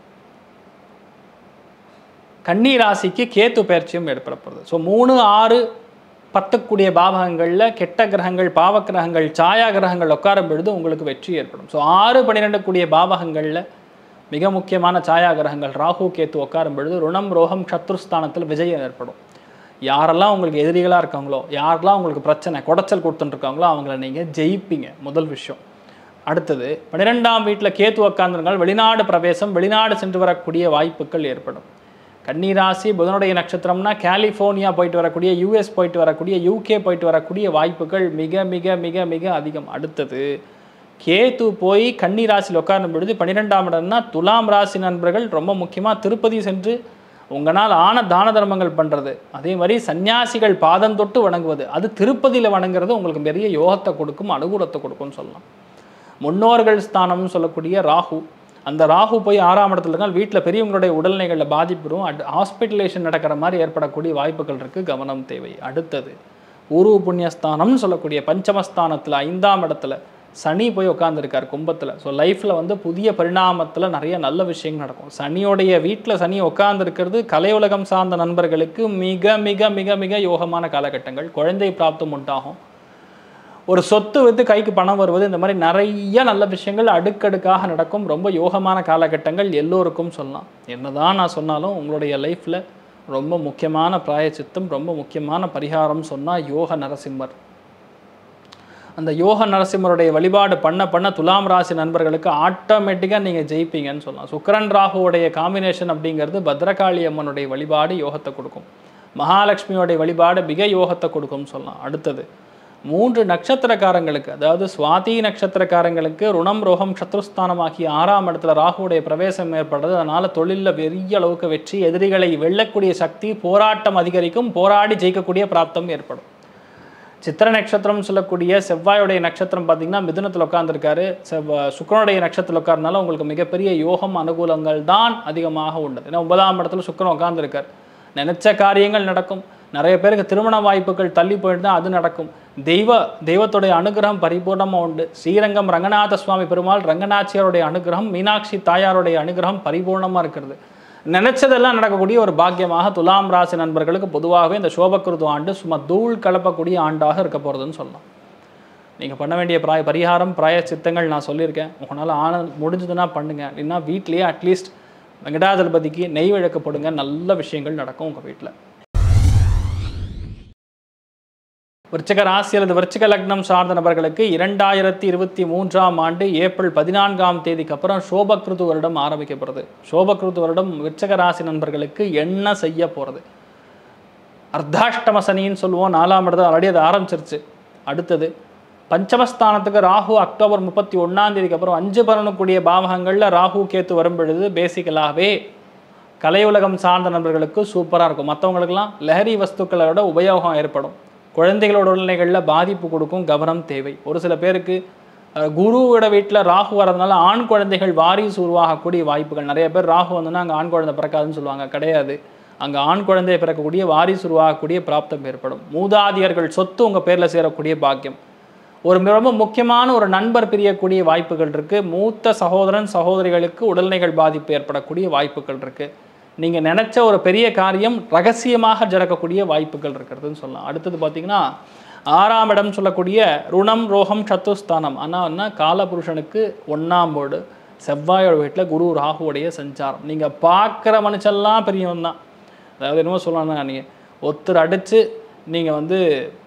Speaker 1: கன்னி ராசிக்கு கேத்து பயிற்சியும் ஏற்படப்படுது ஸோ மூணு ஆறு பத்துக்குடிய பாவகங்களில் கெட்ட கிரகங்கள் பாவ கிரகங்கள் சாயா கிரகங்கள் உட்காரும் பொழுது உங்களுக்கு வெற்றி ஏற்படும் ஸோ ஆறு பன்னிரெண்டு கூடிய பாவகங்களில் மிக முக்கியமான சாயா கிரகங்கள் ராகு கேத்து உட்காரும் பொழுது ருணம் ரோகம் சத்ருஸ்தானத்தில் விஜயம் ஏற்படும் யாரெல்லாம் உங்களுக்கு எதிரிகளாக இருக்காங்களோ யாரெல்லாம் உங்களுக்கு பிரச்சனை குடைச்சல் கொடுத்துட்டு இருக்காங்களோ அவங்கள நீங்கள் ஜெயிப்பீங்க முதல் விஷயம் அடுத்தது பன்னிரெண்டாம் வீட்டில் கேத்து உக்காந்துருங்கள் வெளிநாடு பிரவேசம் வெளிநாடு சென்று வரக்கூடிய வாய்ப்புகள் ஏற்படும் கன்னிராசி புதனுடைய நட்சத்திரம்னா கலிஃபோர்னியா போயிட்டு வரக்கூடிய யூஎஸ் போயிட்டு வரக்கூடிய யூகே போயிட்டு வரக்கூடிய வாய்ப்புகள் மிக மிக மிக மிக அதிகம் அடுத்தது கேத்து போய் கன்னி ராசியில் உட்காரும் பொழுது பன்னிரெண்டாம் இடம்னா துலாம் ராசி நண்பர்கள் ரொம்ப முக்கியமாக திருப்பதி சென்று உங்களால் ஆன தான தர்மங்கள் பண்ணுறது அதே மாதிரி சன்னியாசிகள் பாதம் தொட்டு வணங்குவது அது திருப்பதியில் வணங்குறது உங்களுக்கு பெரிய யோகத்தை கொடுக்கும் அனுகூலத்தை கொடுக்கும்னு சொல்லலாம் முன்னோர்கள் ஸ்தானம்னு சொல்லக்கூடிய ராகு அந்த ராகு போய் ஆறாம் இடத்துல இருக்கால் வீட்டில் பெரியவங்களுடைய உடல்நிலைகளில் பாதிப்பு வரும் அட் ஹாஸ்பிட்டலேஷன் நடக்கிற மாதிரி ஏற்படக்கூடிய வாய்ப்புகள் இருக்குது கவனம் தேவை அடுத்தது பூர்வ புண்ணியஸ்தானம்னு சொல்லக்கூடிய பஞ்சமஸ்தானத்தில் ஐந்தாம் இடத்துல சனி போய் உட்காந்துருக்கார் கும்பத்தில் ஸோ லைஃப்பில் வந்து புதிய பரிணாமத்தில் நிறைய நல்ல விஷயங்கள் நடக்கும் சனியோடைய வீட்டில் சனி உட்காந்துருக்கிறது கலையுலகம் சார்ந்த நண்பர்களுக்கு மிக மிக மிக மிக யோகமான காலகட்டங்கள் குழந்தை பிராப்தம் உண்டாகும் ஒரு சொத்து வித்து கைக்கு பணம் வருவது இந்த மாதிரி நிறைய நல்ல விஷயங்கள் அடுக்கடுக்காக நடக்கும் ரொம்ப யோகமான காலகட்டங்கள் எல்லோருக்கும் சொல்லலாம் என்னதான் நான் சொன்னாலும் உங்களுடைய லைஃப்பில் ரொம்ப முக்கியமான பிராயச்சித்தம் ரொம்ப முக்கியமான பரிகாரம் சொன்னால் யோக நரசிம்மர் அந்த யோக நரசிம்மருடைய வழிபாடு பண்ண பண்ண துலாம் ராசி நண்பர்களுக்கு ஆட்டோமேட்டிக்காக நீங்கள் ஜெயிப்பீங்கன்னு சொல்லலாம் சுக்கரன் ராகுவோடைய காம்பினேஷன் அப்படிங்கிறது பத்ரகாளி அம்மனுடைய வழிபாடு யோகத்தை கொடுக்கும் மகாலட்சுமியோடைய வழிபாடு மிக யோகத்தை கொடுக்கும்னு சொல்லலாம் அடுத்தது மூன்று நட்சத்திரக்காரங்களுக்கு அதாவது சுவாதி நட்சத்திரக்காரங்களுக்கு ருணம் ரோகம் சத்ருஸ்தானமாகிய ஆறாம் இடத்துல ராகுவுடைய பிரவேசம் ஏற்படுறது அதனால் தொழிலில் பெரிய அளவுக்கு வெற்றி எதிரிகளை வெல்லக்கூடிய சக்தி போராட்டம் அதிகரிக்கும் போராடி ஜெயிக்கக்கூடிய பிராப்தம் ஏற்படும் சித்திர நட்சத்திரம் சொல்லக்கூடிய செவ்வாயுடைய நட்சத்திரம் பார்த்தீங்கன்னா மிதுனத்தில் உட்காந்துருக்காரு செவ்வா சுக்கரனுடைய நட்சத்திரத்தில் உட்கார்னால உங்களுக்கு மிகப்பெரிய யோகம் அனுகூலங்கள் தான் அதிகமாக உள்ளது ஏன்னா ஒன்பதாம் இடத்துல சுக்கரன் உட்காந்துருக்கார் நினைச்ச காரியங்கள் நடக்கும் நிறைய பேருக்கு திருமண வாய்ப்புகள் தள்ளி போயிட்டு தான் அது நடக்கும் தெய்வ தெய்வத்துடைய அனுகிரகம் பரிபூர்ணமாக உண்டு ஸ்ரீரங்கம் ரங்கநாத சுவாமி பெருமாள் ரங்கநாச்சியாருடைய அனுகிரகம் மீனாட்சி தாயாருடைய அனுகிரகம் பரிபூர்ணமாக இருக்கிறது நினைச்சதெல்லாம் நடக்கக்கூடிய ஒரு பாக்கியமாக துலாம் ராசி நண்பர்களுக்கு பொதுவாகவே இந்த சோபக்கிருது ஆண்டு சும்மா தூள் கலப்பக்கூடிய ஆண்டாக இருக்க போகிறதுன்னு சொல்லலாம் நீங்கள் பண்ண வேண்டிய பிராய பரிகாரம் பிராய சித்தங்கள் நான் சொல்லியிருக்கேன் உங்களால் ஆன முடிஞ்சதுன்னா பண்ணுங்கள் இல்லைன்னா வீட்லேயே அட்லீஸ்ட் வெங்கடாதளபதிக்கு நெய் விளக்கு போடுங்க நல்ல விஷயங்கள் நடக்கும் உங்கள் வீட்டில் விருச்சிக ராசி அல்லது விருச்சிக லக்னம் சார்ந்த நபர்களுக்கு இரண்டாயிரத்தி இருபத்தி மூன்றாம் ஆண்டு ஏப்ரல் பதினான்காம் தேதிக்கு அப்புறம் சோபகிருது வருடம் ஆரம்பிக்கப்படுறது சோபகிருது வருடம் விருச்சிக ராசி நண்பர்களுக்கு என்ன செய்ய போகிறது அர்த்தாஷ்டம சனின்னு சொல்லுவோம் நாலாம் இடத்துல ஆல்ரெடி அது ஆரம்பிச்சிருச்சு அடுத்தது பஞ்சமஸ்தானத்துக்கு ராகு அக்டோபர் முப்பத்தி ஒன்றாம் தேதிக்கு அப்புறம் அஞ்சு பலனுக்குரிய பாவகங்களில் ராகு கேத்து வரும் பொழுது பேசிக்கலாகவே கலையுலகம் சார்ந்த நண்பர்களுக்கு சூப்பராக இருக்கும் மற்றவங்களுக்கெல்லாம் லஹரி வஸ்துக்களோட உபயோகம் ஏற்படும் குழந்தைகளோட உடல்நிலைகளில் பாதிப்பு கொடுக்கும் கவனம் தேவை ஒரு சில பேருக்கு அஹ், குருவோட வீட்டில் ராகு வரதுனால ஆண் குழந்தைகள் வாரிசு உருவாகக்கூடிய வாய்ப்புகள் நிறைய பேர் ராகு வந்தோன்னா அங்கே ஆண் குழந்தை பிறக்காதுன்னு சொல்லுவாங்க கிடையாது அங்கே ஆண் குழந்தை பிறக்கக்கூடிய வாரிசு உருவாகக்கூடிய பிராப்தம் ஏற்படும் மூதாதியர்கள் சொத்து உங்கள் பேரில் சேரக்கூடிய பாக்கியம் ஒரு ரொம்ப முக்கியமான ஒரு நண்பர் பிரியக்கூடிய வாய்ப்புகள் இருக்குது மூத்த சகோதரன் சகோதரிகளுக்கு உடல்நிலைகள் பாதிப்பு ஏற்படக்கூடிய வாய்ப்புகள் இருக்குது நீங்கள் நினச்ச ஒரு பெரிய காரியம் ரகசியமாக ஜறக்கக்கூடிய வாய்ப்புகள் இருக்கிறதுன்னு சொல்லலாம் அடுத்தது பார்த்தீங்கன்னா ஆறாம் இடம் சொல்லக்கூடிய ருணம் ரோகம் சத்துஸ்தானம் ஆனால் என்ன காலபுருஷனுக்கு ஒன்றாம் போர்டு செவ்வாயோட வீட்டில் குரு ராகுவுடைய சஞ்சாரம் நீங்கள் பார்க்குற மனுஷெல்லாம் பெரியவன் தான் அதாவது என்னமோ சொல்லலாம்னா நீங்கள் ஒருத்தர் அடித்து நீங்கள் வந்து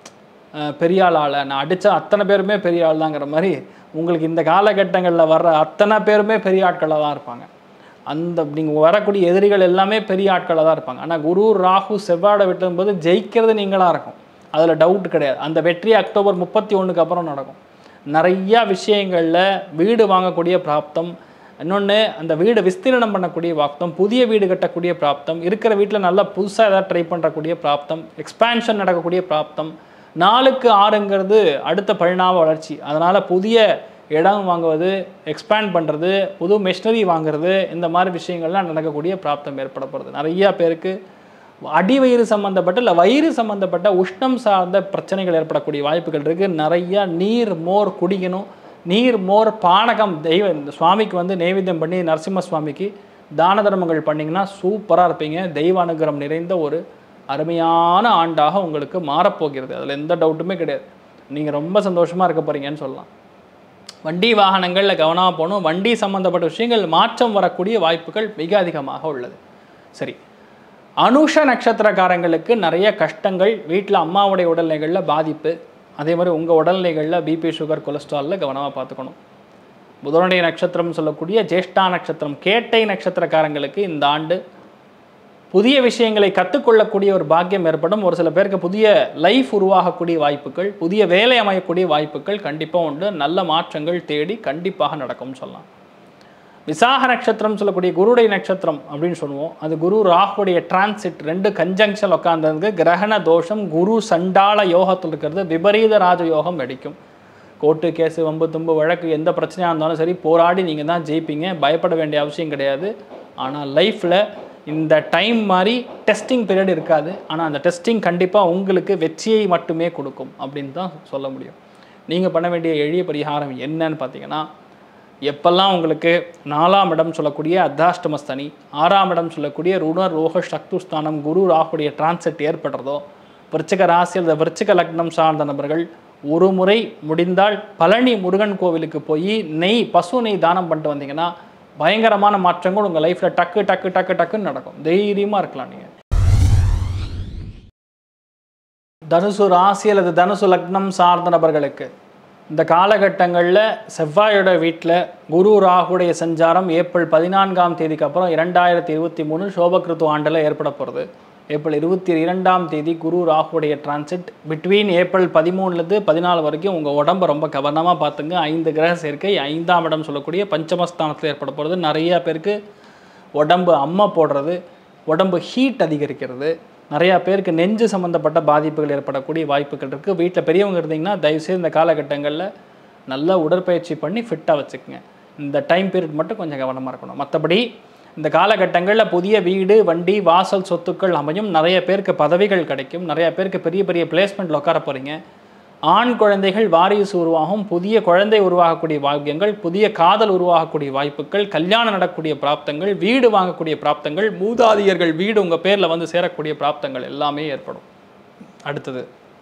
Speaker 1: அஹ், பெரிய ஆள் ஆள நான் அடித்த அத்தனை பேருமே பெரிய ஆள் தாங்கிற மாதிரி உங்களுக்கு இந்த காலகட்டங்களில் வர்ற அத்தனை பேருமே பெரிய ஆட்களாக தான் இருப்பாங்க அந்த நீங்கள் வரக்கூடிய எதிரிகள் எல்லாமே பெரிய ஆட்களாக தான் இருப்பாங்க ஆனால் குரு ராகு செவ்வாடை விட்டும்போது ஜெயிக்கிறது நீங்களாக இருக்கும் அதில் டவுட் கிடையாது அந்த வெற்றி அக்டோபர் முப்பத்தி ஒன்றுக்கு அப்புறம் நடக்கும் நிறையா விஷயங்களில் வீடு வாங்கக்கூடிய பிராப்தம் இன்னொன்று அந்த வீடு விஸ்தீரணம் பண்ணக்கூடிய பிராப்தம் புதிய வீடு கட்டக்கூடிய பிராப்தம் இருக்கிற வீட்டில் நல்லா புதுசாக ஏதாவது ட்ரை பண்ணக்கூடிய பிராப்தம் எக்ஸ்பேன்ஷன் நடக்கக்கூடிய பிராப்தம் நாலுக்கு ஆறுங்கிறது அடுத்த பரிணாம வளர்ச்சி அதனால் புதிய இடம் வாங்குவது எக்ஸ்பேண்ட் பண்ணுறது புது மெஷினரி வாங்குறது இந்த மாதிரி விஷயங்கள்லாம் நடக்கக்கூடிய பிராப்தம் ஏற்பட போகிறது நிறையா பேருக்கு அடிவயிறு சம்மந்தப்பட்ட இல்லை வயிறு சம்மந்தப்பட்ட உஷ்ணம் சார்ந்த பிரச்சனைகள் ஏற்படக்கூடிய வாய்ப்புகள் இருக்குது நிறையா நீர் மோர் குடிக்கணும் நீர் மோர் பானகம் தெய்வ இந்த சுவாமிக்கு வந்து நைவேத்தியம் பண்ணி நரசிம்ம சுவாமிக்கு தான தர்மங்கள் பண்ணிங்கன்னா சூப்பராக இருப்பீங்க தெய்வ அனுகிரகம் நிறைந்த ஒரு அருமையான ஆண்டாக உங்களுக்கு மாறப்போகிறது அதில் எந்த டவுட்டுமே கிடையாது நீங்கள் ரொம்ப சந்தோஷமாக இருக்க போகிறீங்கன்னு சொல்லலாம் வண்டி வாகனங்களில் கவனமாக போகணும் வண்டி சம்மந்தப்பட்ட விஷயங்கள் மாற்றம் வரக்கூடிய வாய்ப்புகள் மிக அதிகமாக உள்ளது சரி அனுஷ நட்சத்திரக்காரங்களுக்கு நிறைய கஷ்டங்கள் வீட்டில் அம்மாவுடைய உடல்நிலைகளில் பாதிப்பு அதே மாதிரி உங்கள் உடல்நிலைகளில் பிபி சுகர் கொலஸ்ட்ராலில் கவனமாக பார்த்துக்கணும் புதனுடைய நட்சத்திரம் சொல்லக்கூடிய ஜேஷ்டா நட்சத்திரம் கேட்டை நட்சத்திரக்காரங்களுக்கு இந்த ஆண்டு புதிய விஷயங்களை கற்றுக்கொள்ளக்கூடிய ஒரு பாக்கியம் ஏற்படும் ஒரு சில பேருக்கு புதிய லைஃப் உருவாகக்கூடிய வாய்ப்புகள் புதிய வேலை அமையக்கூடிய வாய்ப்புகள் கண்டிப்பாக உண்டு நல்ல மாற்றங்கள் தேடி கண்டிப்பாக நடக்கும்னு சொல்லலாம் விசாக நட்சத்திரம் சொல்லக்கூடிய குருடைய நட்சத்திரம் அப்படின்னு சொல்லுவோம் அது குரு ராகுடைய டிரான்சிட் ரெண்டு கன்ஜங்ஷன் உட்காந்துருக்கு கிரகண தோஷம் குரு சண்டாள யோகத்தில் இருக்கிறது விபரீத ராஜ யோகம் வெடிக்கும் கோர்ட்டு கேஸு வம்பு தும்பு வழக்கு எந்த பிரச்சனையாக இருந்தாலும் சரி போராடி நீங்கள் தான் ஜெயிப்பீங்க பயப்பட வேண்டிய அவசியம் கிடையாது ஆனால் லைஃப்பில் இந்த டைம் மாதிரி டெஸ்டிங் பீரியட் இருக்காது ஆனால் அந்த டெஸ்டிங் கண்டிப்பாக உங்களுக்கு வெற்றியை மட்டுமே கொடுக்கும் அப்படின்னு தான் சொல்ல முடியும் நீங்கள் பண்ண வேண்டிய எளிய பரிகாரம் என்னன்னு பார்த்தீங்கன்னா எப்பெல்லாம் உங்களுக்கு நாலாம் இடம் சொல்லக்கூடிய அர்த்தாஷ்டமஸ்தனி ஆறாம் இடம் சொல்லக்கூடிய ருணர் ரோக சக்துஸ்தானம் குரு ராகுடைய டிரான்சிட் ஏற்படுறதோ விருச்சிக ராசி அல்லது விருச்சிக லக்னம் சார்ந்த நபர்கள் ஒரு முறை முடிந்தால் பழனி முருகன் கோவிலுக்கு போய் நெய் பசு நெய் தானம் பண்ணிட்டு வந்தீங்கன்னா பயங்கரமான மாற்றங்கள் உங்கள் லைஃப்பில் டக்கு டக்கு டக்கு டக்குன்னு நடக்கும் தைரியமாக இருக்கலாம் நீங்கள் தனுசு ராசி அல்லது தனுசு லக்னம் சார்ந்த நபர்களுக்கு இந்த காலகட்டங்களில் செவ்வாயோட வீட்டில் குரு ராகுடைய சஞ்சாரம் ஏப்ரல் பதினான்காம் தேதிக்கு அப்புறம் இரண்டாயிரத்தி இருபத்தி மூணு சோபகிருத்து ஆண்டில் ஏற்பட போகிறது ஏப்ரல் இருபத்தி இரண்டாம் தேதி குரு ராகுடைய டிரான்சிட் பிட்வீன் ஏப்ரல் பதிமூணுலேருந்து பதினாலு வரைக்கும் உங்கள் உடம்பை ரொம்ப கவனமாக பார்த்துங்க ஐந்து கிரக சேர்க்கை ஐந்தாம் இடம் சொல்லக்கூடிய பஞ்சமஸ்தானத்தில் ஏற்பட போகிறது நிறைய பேருக்கு உடம்பு அம்மை போடுறது உடம்பு ஹீட் அதிகரிக்கிறது நிறையா பேருக்கு நெஞ்சு சம்மந்தப்பட்ட பாதிப்புகள் ஏற்படக்கூடிய வாய்ப்புகள் இருக்குது வீட்டில் பெரியவங்க இருந்தீங்கன்னா தயவுசெய்து இந்த காலகட்டங்களில் நல்லா உடற்பயிற்சி பண்ணி ஃபிட்டாக வச்சுக்கோங்க இந்த டைம் பீரியட் மட்டும் கொஞ்சம் கவனமாக இருக்கணும் மற்றபடி இந்த காலகட்டங்களில் புதிய வீடு வண்டி வாசல் சொத்துக்கள் அமையும் நிறைய பேருக்கு பதவிகள் கிடைக்கும் நிறைய பேருக்கு பெரிய பெரிய பிளேஸ்மெண்ட்டில் உட்கார போகிறீங்க ஆண் குழந்தைகள் வாரிசு உருவாகும் புதிய குழந்தை உருவாகக்கூடிய பாக்கியங்கள் புதிய காதல் உருவாகக்கூடிய வாய்ப்புகள் கல்யாணம் நடக்கக்கூடிய பிராப்தங்கள் வீடு வாங்கக்கூடிய பிராப்தங்கள் மூதாதையர்கள் வீடு உங்கள் பேரில் வந்து சேரக்கூடிய பிராப்தங்கள் எல்லாமே ஏற்படும் அடுத்தது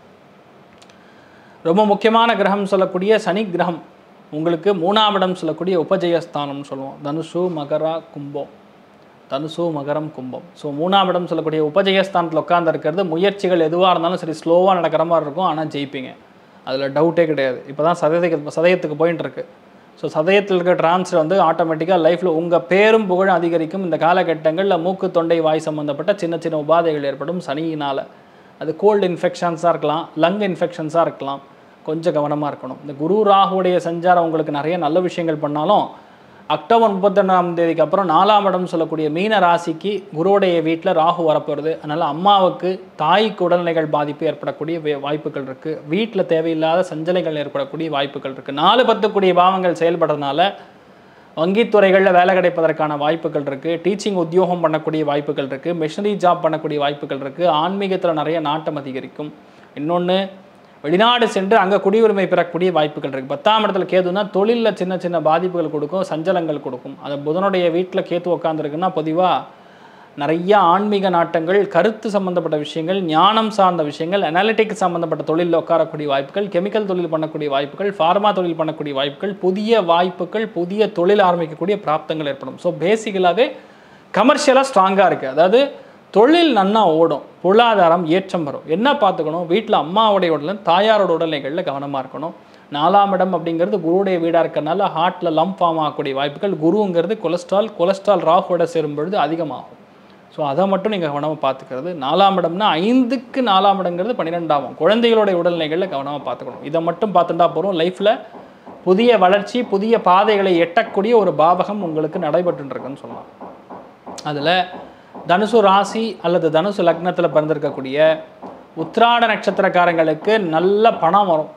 Speaker 1: ரொம்ப முக்கியமான கிரகம் சொல்லக்கூடிய சனி கிரகம் உங்களுக்கு மூணாம் இடம் சொல்லக்கூடிய உபஜயஸ்தானம்னு சொல்லுவோம் தனுசு மகரா கும்பம் தனுசு மகரம் கும்பம் ஸோ மூணாம் இடம் சொல்லக்கூடிய உபஜயஸ்தானத்தில் உட்காந்துருக்கிறது முயற்சிகள் எதுவாக இருந்தாலும் சரி ஸ்லோவாக நடக்கிற மாதிரி இருக்கும் ஆனால் ஜெயிப்பீங்க அதில் டவுட்டே கிடையாது இப்போ தான் சதயத்துக்கு சதயத்துக்கு போயிட்டு இருக்கு ஸோ சதயத்தில் இருக்க டிரான்ஸ்ஃபர் வந்து ஆட்டோமேட்டிக்காக லைஃப்பில் உங்கள் பேரும் புகழும் அதிகரிக்கும் இந்த காலகட்டங்களில் மூக்கு தொண்டை வாய் சம்மந்தப்பட்ட சின்ன சின்ன உபாதைகள் ஏற்படும் சனியினால் அது கோல்டு இன்ஃபெக்ஷன்ஸாக இருக்கலாம் லங் இன்ஃபெக்ஷன்ஸாக இருக்கலாம் கொஞ்சம் கவனமாக இருக்கணும் இந்த குரு ராகுடைய சஞ்சாரம் உங்களுக்கு நிறைய நல்ல விஷயங்கள் பண்ணாலும் அக்டோபர் முப்பத்தொன்னாம் தேதிக்கு அப்புறம் நாலாம் இடம் சொல்லக்கூடிய மீன ராசிக்கு குருவுடைய வீட்டில் ராகு வரப்போகிறது அதனால் அம்மாவுக்கு தாய்க்கு உடல்நிலைகள் பாதிப்பு ஏற்படக்கூடிய வே- வாய்ப்புகள் இருக்குது வீட்டில் தேவையில்லாத சஞ்சலைகள் ஏற்படக்கூடிய வாய்ப்புகள் இருக்குது நாலு பத்துக்குடிய பாவங்கள் செயல்படுறதுனால வங்கித்துறைகளில் வேலை கிடைப்பதற்கான வாய்ப்புகள் இருக்குது டீச்சிங் உத்தியோகம் பண்ணக்கூடிய வாய்ப்புகள் இருக்குது மிஷனரி ஜாப் பண்ணக்கூடிய வாய்ப்புகள் இருக்குது ஆன்மீகத்தில் நிறைய நாட்டம் அதிகரிக்கும் இன்னொன்று வெளிநாடு சென்று அங்கே குடியுரிமை பெறக்கூடிய வாய்ப்புகள் இருக்குது பத்தாம் இடத்துல கேதுனா தொழிலில் சின்ன சின்ன பாதிப்புகள் கொடுக்கும் சஞ்சலங்கள் கொடுக்கும் அது புதனுடைய வீட்டில் கேத்து உட்காந்துருக்குன்னா பொதுவாக நிறைய ஆன்மீக நாட்டங்கள் கருத்து சம்பந்தப்பட்ட விஷயங்கள் ஞானம் சார்ந்த விஷயங்கள் அனாலிட்டிக்ஸ் சம்பந்தப்பட்ட தொழிலில் உட்காரக்கூடிய வாய்ப்புகள் கெமிக்கல் தொழில் பண்ணக்கூடிய வாய்ப்புகள் ஃபார்மா தொழில் பண்ணக்கூடிய வாய்ப்புகள் புதிய வாய்ப்புகள் புதிய தொழில் ஆரம்பிக்கக்கூடிய பிராப்தங்கள் ஏற்படும் ஸோ பேசிக்கலாகவே கமர்ஷியலாக ஸ்ட்ராங்காக இருக்குது அதாவது தொழில் நன்னா ஓடும் பொருளாதாரம் ஏற்றம் வரும் என்ன பார்த்துக்கணும் வீட்டில் அம்மாவுடைய உடல் தாயாரோட உடல்நிலைகளில் கவனமாக இருக்கணும் நாலாம் இடம் அப்படிங்கிறது குருவுடைய வீடாக இருக்கறனால ஹார்ட்டில் லம்ப் ஃபார்ம் ஆகக்கூடிய வாய்ப்புகள் குருங்கிறது கொலஸ்ட்ரால் கொலஸ்ட்ரால் ராகோட சேரும் பொழுது அதிகமாகும் ஸோ அதை மட்டும் நீங்கள் கவனமாக பார்த்துக்கிறது நாலாம் இடம்னா ஐந்துக்கு நாலாம் இடங்கிறது பன்னிரெண்டாகும் குழந்தைகளுடைய உடல்நிலைகளில் கவனமாக பார்த்துக்கணும் இதை மட்டும் பார்த்துட்டா போகிறோம் லைஃப்பில் புதிய வளர்ச்சி புதிய பாதைகளை எட்டக்கூடிய ஒரு பாவகம் உங்களுக்கு நடைபெற்றுன்னு இருக்குன்னு சொல்லலாம் அதில் தனுசு ராசி அல்லது தனுசு லக்னத்தில் பிறந்திருக்கக்கூடிய உத்திராட நட்சத்திரக்காரங்களுக்கு நல்ல பணம் வரும்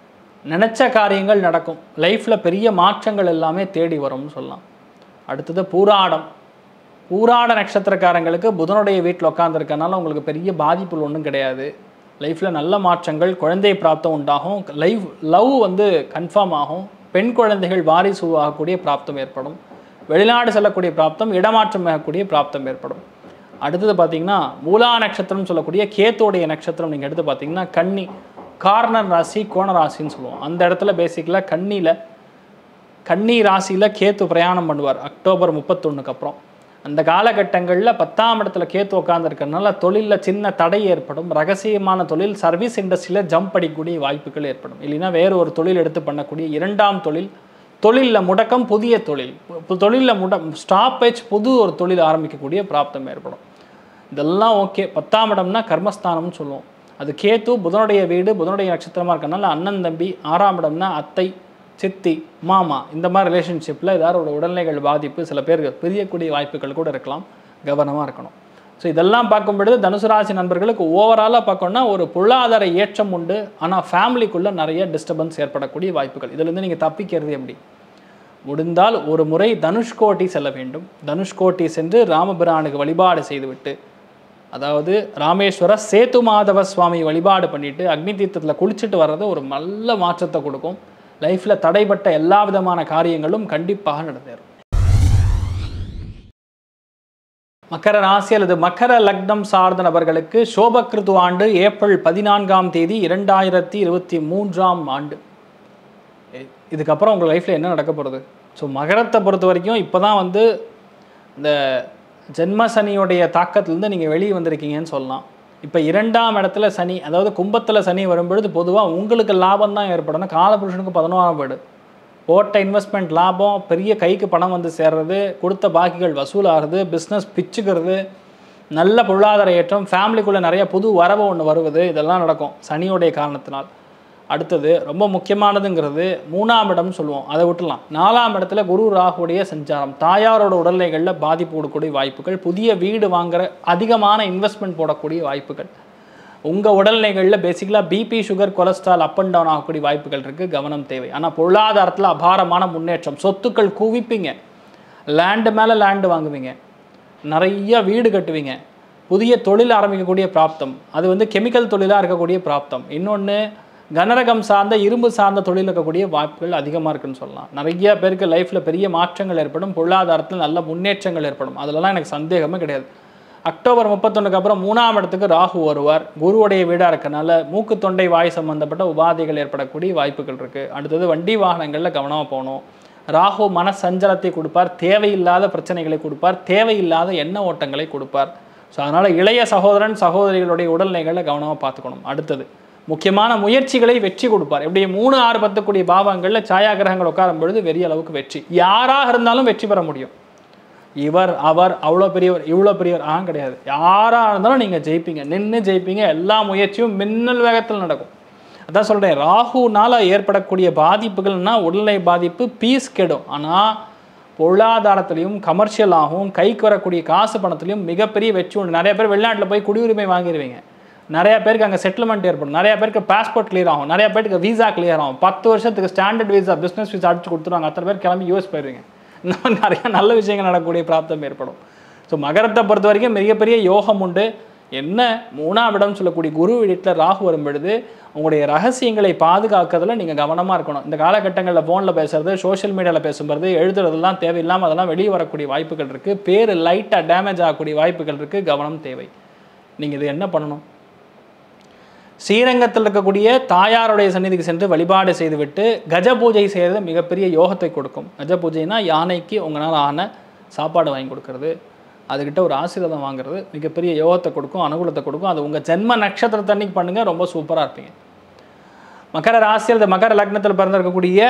Speaker 1: நினச்ச காரியங்கள் நடக்கும் லைஃப்பில் பெரிய மாற்றங்கள் எல்லாமே தேடி வரும்னு சொல்லலாம் அடுத்தது பூராடம் பூராட நட்சத்திரக்காரங்களுக்கு புதனுடைய வீட்டில் உட்காந்துருக்கனால உங்களுக்கு பெரிய பாதிப்புகள் ஒன்றும் கிடையாது லைஃப்பில் நல்ல மாற்றங்கள் குழந்தை பிராப்தம் உண்டாகும் லைஃப் லவ் வந்து கன்ஃபார்ம் ஆகும் பெண் குழந்தைகள் வாரிசு உருவாகக்கூடிய பிராப்தம் ஏற்படும் வெளிநாடு செல்லக்கூடிய பிராப்தம் இடமாற்றம் ஆகக்கூடிய பிராப்தம் ஏற்படும் அடுத்தது பார்த்தீங்கன்னா மூலா நட்சத்திரம் சொல்லக்கூடிய கேத்தோடைய நட்சத்திரம் நீங்கள் எடுத்து பார்த்தீங்கன்னா கன்னி கார்னர் ராசி கோண ராசின்னு சொல்லுவோம் அந்த இடத்துல பேசிக்கலாக கன்னியில் கன்னி ராசியில் கேத்து பிரயாணம் பண்ணுவார் அக்டோபர் முப்பத்தொன்னுக்கு அப்புறம் அந்த காலகட்டங்களில் பத்தாம் இடத்துல கேத்து உட்காந்துருக்கறனால தொழிலில் சின்ன தடை ஏற்படும் ரகசியமான தொழில் சர்வீஸ் இண்டஸ்ட்ரியில் ஜம்ப் அடிக்கக்கூடிய வாய்ப்புகள் ஏற்படும் இல்லைன்னா வேறு ஒரு தொழில் எடுத்து பண்ணக்கூடிய இரண்டாம் தொழில் தொழிலில் முடக்கம் புதிய தொழில் தொழிலில் முட ஸ்டாப்பேஜ் புது ஒரு தொழில் ஆரம்பிக்கக்கூடிய பிராப்தம் ஏற்படும் இதெல்லாம் ஓகே பத்தாம் இடம்னா கர்மஸ்தானம்னு சொல்லுவோம் அது கேத்து புதனுடைய வீடு புதனுடைய நட்சத்திரமாக இருக்கறனால அண்ணன் தம்பி ஆறாம் இடம்னா அத்தை சித்தி மாமா இந்த மாதிரி ரிலேஷன்ஷிப்பில் ஏதாவது ஒரு உடல்நிலைகள் பாதிப்பு சில பேருக்கு பிரியக்கூடிய வாய்ப்புகள் கூட இருக்கலாம் கவனமாக இருக்கணும் ஸோ இதெல்லாம் பார்க்கும் பொழுது தனுசு ராசி நண்பர்களுக்கு ஓவராலாக பார்க்கணும்னா ஒரு பொருளாதார ஏற்றம் உண்டு ஆனால் ஃபேமிலிக்குள்ளே நிறைய டிஸ்டர்பன்ஸ் ஏற்படக்கூடிய வாய்ப்புகள் இதிலிருந்து நீங்கள் தப்பிக்கிறது எப்படி முடிந்தால் ஒரு முறை தனுஷ்கோட்டி செல்ல வேண்டும் தனுஷ்கோட்டி சென்று ராமபிரானுக்கு வழிபாடு செய்துவிட்டு அதாவது ராமேஸ்வர சேத்து மாதவ சுவாமி வழிபாடு பண்ணிட்டு அக்னி தீர்த்தத்தில் குளிச்சுட்டு வர்றது ஒரு நல்ல மாற்றத்தை கொடுக்கும் லைஃப்பில் தடைப்பட்ட எல்லா விதமான காரியங்களும் கண்டிப்பாக நடந்தேறும் மக்கர ராசி அல்லது மக்கர லக்னம் சார்ந்த நபர்களுக்கு சோபக்கிருது ஆண்டு ஏப்ரல் பதினான்காம் தேதி இரண்டாயிரத்தி இருபத்தி மூன்றாம் ஆண்டு இ- இதுக்கப்புறம் உங்கள் லைஃப்பில் என்ன நடக்க போகிறது ஸோ மகரத்தை பொறுத்த வரைக்கும் இப்போ தான் வந்து இந்த ஜென்ம சனியோடைய தாக்கத்துலேருந்து நீங்கள் வெளியே வந்திருக்கீங்கன்னு சொல்லலாம் இப்போ இரண்டாம் இடத்துல சனி அதாவது கும்பத்தில் சனி வரும்பொழுது பொதுவாக உங்களுக்கு லாபம் தான் ஏற்படணும் காலபுருஷனுக்கு பதினோராம் வீடு போட்ட இன்வெஸ்ட்மெண்ட் லாபம் பெரிய கைக்கு பணம் வந்து சேர்றது கொடுத்த பாக்கிகள் வசூலாகிறது பிஸ்னஸ் பிச்சுக்கிறது நல்ல பொருளாதார ஏற்றம் ஃபேமிலிக்குள்ளே நிறைய புது வரவு ஒன்று வருவது இதெல்லாம் நடக்கும் சனியோடைய காரணத்தினால் அடுத்தது ரொம்ப முக்கியமானதுங்கிறது மூணாம் இடம்னு சொல்லுவோம் அதை விட்டுலாம் நாலாம் இடத்துல குரு ராகுடைய சஞ்சாரம் தாயாரோட உடல்நிலைகளில் பாதிப்பு கொடுக்கக்கூடிய வாய்ப்புகள் புதிய வீடு வாங்குற அதிகமான இன்வெஸ்ட்மெண்ட் போடக்கூடிய வாய்ப்புகள் உங்கள் உடல்நிலைகளில் பேசிக்கலாக BP sugar cholesterol up and down ஆகக்கூடிய வாய்ப்புகள் இருக்குது கவனம் தேவை ஆனால் பொருளாதாரத்தில் அபாரமான முன்னேற்றம் சொத்துக்கள் குவிப்பீங்க லேண்டு மேலே லேண்டு வாங்குவீங்க நிறைய வீடு கட்டுவீங்க புதிய தொழில் ஆரம்பிக்கக்கூடிய பிராப்தம் அது வந்து கெமிக்கல் தொழிலாக இருக்கக்கூடிய பிராப்தம் இன்னொன்று கனரகம் சார்ந்த இரும்பு சார்ந்த தொழில் இருக்கக்கூடிய வாய்ப்புகள் அதிகமாக இருக்குன்னு சொல்லலாம் நிறைய பேருக்கு லைஃப்பில் பெரிய மாற்றங்கள் ஏற்படும் பொருளாதாரத்தில் நல்ல முன்னேற்றங்கள் ஏற்படும் அதிலலாம் எனக்கு சந்தேகமே கிடையாது அக்டோபர் முப்பத்தொன்னுக்கு அப்புறம் மூணாம் இடத்துக்கு ராகு வருவார் குருவுடைய வீடாக இருக்கனால மூக்கு தொண்டை வாய் சம்பந்தப்பட்ட உபாதைகள் ஏற்படக்கூடிய வாய்ப்புகள் இருக்குது அடுத்தது வண்டி வாகனங்களில் கவனமாக போகணும் ராகு மன சஞ்சலத்தை கொடுப்பார் தேவையில்லாத பிரச்சனைகளை கொடுப்பார் தேவையில்லாத எண்ண ஓட்டங்களை கொடுப்பார் ஸோ அதனால் இளைய சகோதரன் சகோதரிகளுடைய உடல்நிலைகளை கவனமாக பார்த்துக்கணும் அடுத்தது முக்கியமான முயற்சிகளை வெற்றி கொடுப்பார் இப்படி மூணு ஆறு பத்துக்கூடிய பாவங்களில் சாயா கிரகங்கள் உட்காரும் பொழுது பெரிய அளவுக்கு வெற்றி யாராக இருந்தாலும் வெற்றி பெற முடியும் இவர் அவர் அவ்வளோ பெரியவர் இவ்வளோ பெரியவர் ஆ கிடையாது யாராக இருந்தாலும் நீங்கள் ஜெயிப்பீங்க நின்று ஜெயிப்பீங்க எல்லா முயற்சியும் மின்னல் வேகத்தில் நடக்கும் அதான் சொல்கிறேன் ராகுனால ஏற்படக்கூடிய பாதிப்புகள்னா உடல்நிலை பாதிப்பு பீஸ் கெடும் ஆனால் பொருளாதாரத்திலையும் கமர்ஷியலாகவும் கைக்கு வரக்கூடிய காசு பணத்துலையும் மிகப்பெரிய வெற்றி உண்டு நிறைய பேர் வெளிநாட்டில் போய் குடியுரிமை வாங்கிடுவீங்க நிறைய பேருக்கு அங்கே செட்டில்மெண்ட் ஏற்படும் நிறைய பேருக்கு பாஸ்போர்ட் கிளியர் ஆகும் நிறைய பேருக்கு விசா கிளியர் ஆகும் பத்து வருஷத்துக்கு ஸ்டாண்டர்ட் விசா பிஸ்னஸ் விசா அடிச்சு கொடுத்துருவாங்க அத்தனை பேர் கிளம்பி யூஎஸ் போயிருவீங்க இந்த மாதிரி நிறைய நல்ல விஷயங்கள் நடக்கக்கூடிய பிராப்தம் ஏற்படும் ஸோ மகரத்தை பொறுத்த வரைக்கும் மிகப்பெரிய யோகம் உண்டு என்ன மூணாம் இடம் சொல்லக்கூடிய குரு வீட்டில் ராகு வரும் பொழுது உங்களுடைய ரகசியங்களை பாதுகாக்கிறதுல நீங்கள் கவனமாக இருக்கணும் இந்த காலகட்டங்களில் ஃபோனில் பேசுறது சோஷியல் மீடியாவில் பேசும்போது எழுதுறதெல்லாம் தேவையில்லாமல் அதெல்லாம் வெளியே வரக்கூடிய வாய்ப்புகள் இருக்குது பேர் லைட்டாக டேமேஜ் ஆகக்கூடிய வாய்ப்புகள் இருக்குது கவனம் தேவை நீங்கள் இது என்ன பண்ணணும் ஸ்ரீரங்கத்தில் இருக்கக்கூடிய தாயாருடைய சந்நிதிக்கு சென்று வழிபாடு செய்துவிட்டு கஜ பூஜை செய்கிறது மிகப்பெரிய யோகத்தை கொடுக்கும் கஜ பூஜைனா யானைக்கு உங்களால் ஆன சாப்பாடு வாங்கி கொடுக்கறது அதுக்கிட்ட ஒரு ஆசீர்வாதம் வாங்குறது மிகப்பெரிய யோகத்தை கொடுக்கும் அனுகூலத்தை கொடுக்கும் அது உங்கள் ஜென்ம நட்சத்திரத்தை அன்னைக்கு பண்ணுங்கள் ரொம்ப சூப்பராக இருப்பீங்க மகர ராசி அல்லது மகர லக்னத்தில் பிறந்திருக்கக்கூடிய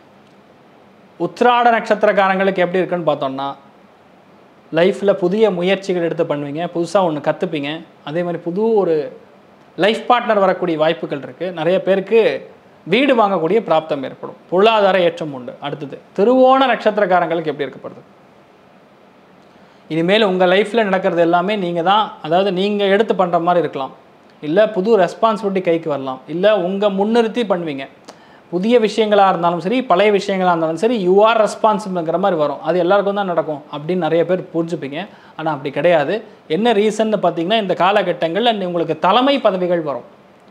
Speaker 1: உத்திராட நட்சத்திரக்காரங்களுக்கு எப்படி இருக்குன்னு பார்த்தோம்னா லைஃப்பில் புதிய முயற்சிகள் எடுத்து பண்ணுவீங்க புதுசாக ஒன்று கற்றுப்பீங்க அதே மாதிரி புது ஒரு லைஃப் பார்ட்னர் வரக்கூடிய வாய்ப்புகள் இருக்குது நிறைய பேருக்கு வீடு வாங்கக்கூடிய பிராப்தம் ஏற்படும் பொருளாதார ஏற்றம் உண்டு அடுத்தது திருவோண நட்சத்திரக்காரங்களுக்கு எப்படி இருக்கப்படுது இனிமேல் உங்கள் லைஃப்பில் நடக்கிறது எல்லாமே நீங்கள் தான் அதாவது நீங்கள் எடுத்து பண்ணுற மாதிரி இருக்கலாம் இல்லை புது ரெஸ்பான்சிபிலிட்டி கைக்கு வரலாம் இல்லை உங்கள் முன்னிறுத்தி பண்ணுவீங்க புதிய விஷயங்களாக இருந்தாலும் சரி பழைய விஷயங்களாக இருந்தாலும் சரி யூ ஆர் ரெஸ்பான்சிபிள்ங்கிற மாதிரி வரும் அது எல்லாருக்கும் தான் நடக்கும் அப்படின்னு நிறைய பேர் புரிஞ்சுப்பீங்க ஆனால் அப்படி கிடையாது என்ன ரீசன்னு பார்த்தீங்கன்னா இந்த காலகட்டங்களில் உங்களுக்கு தலைமை பதவிகள் வரும்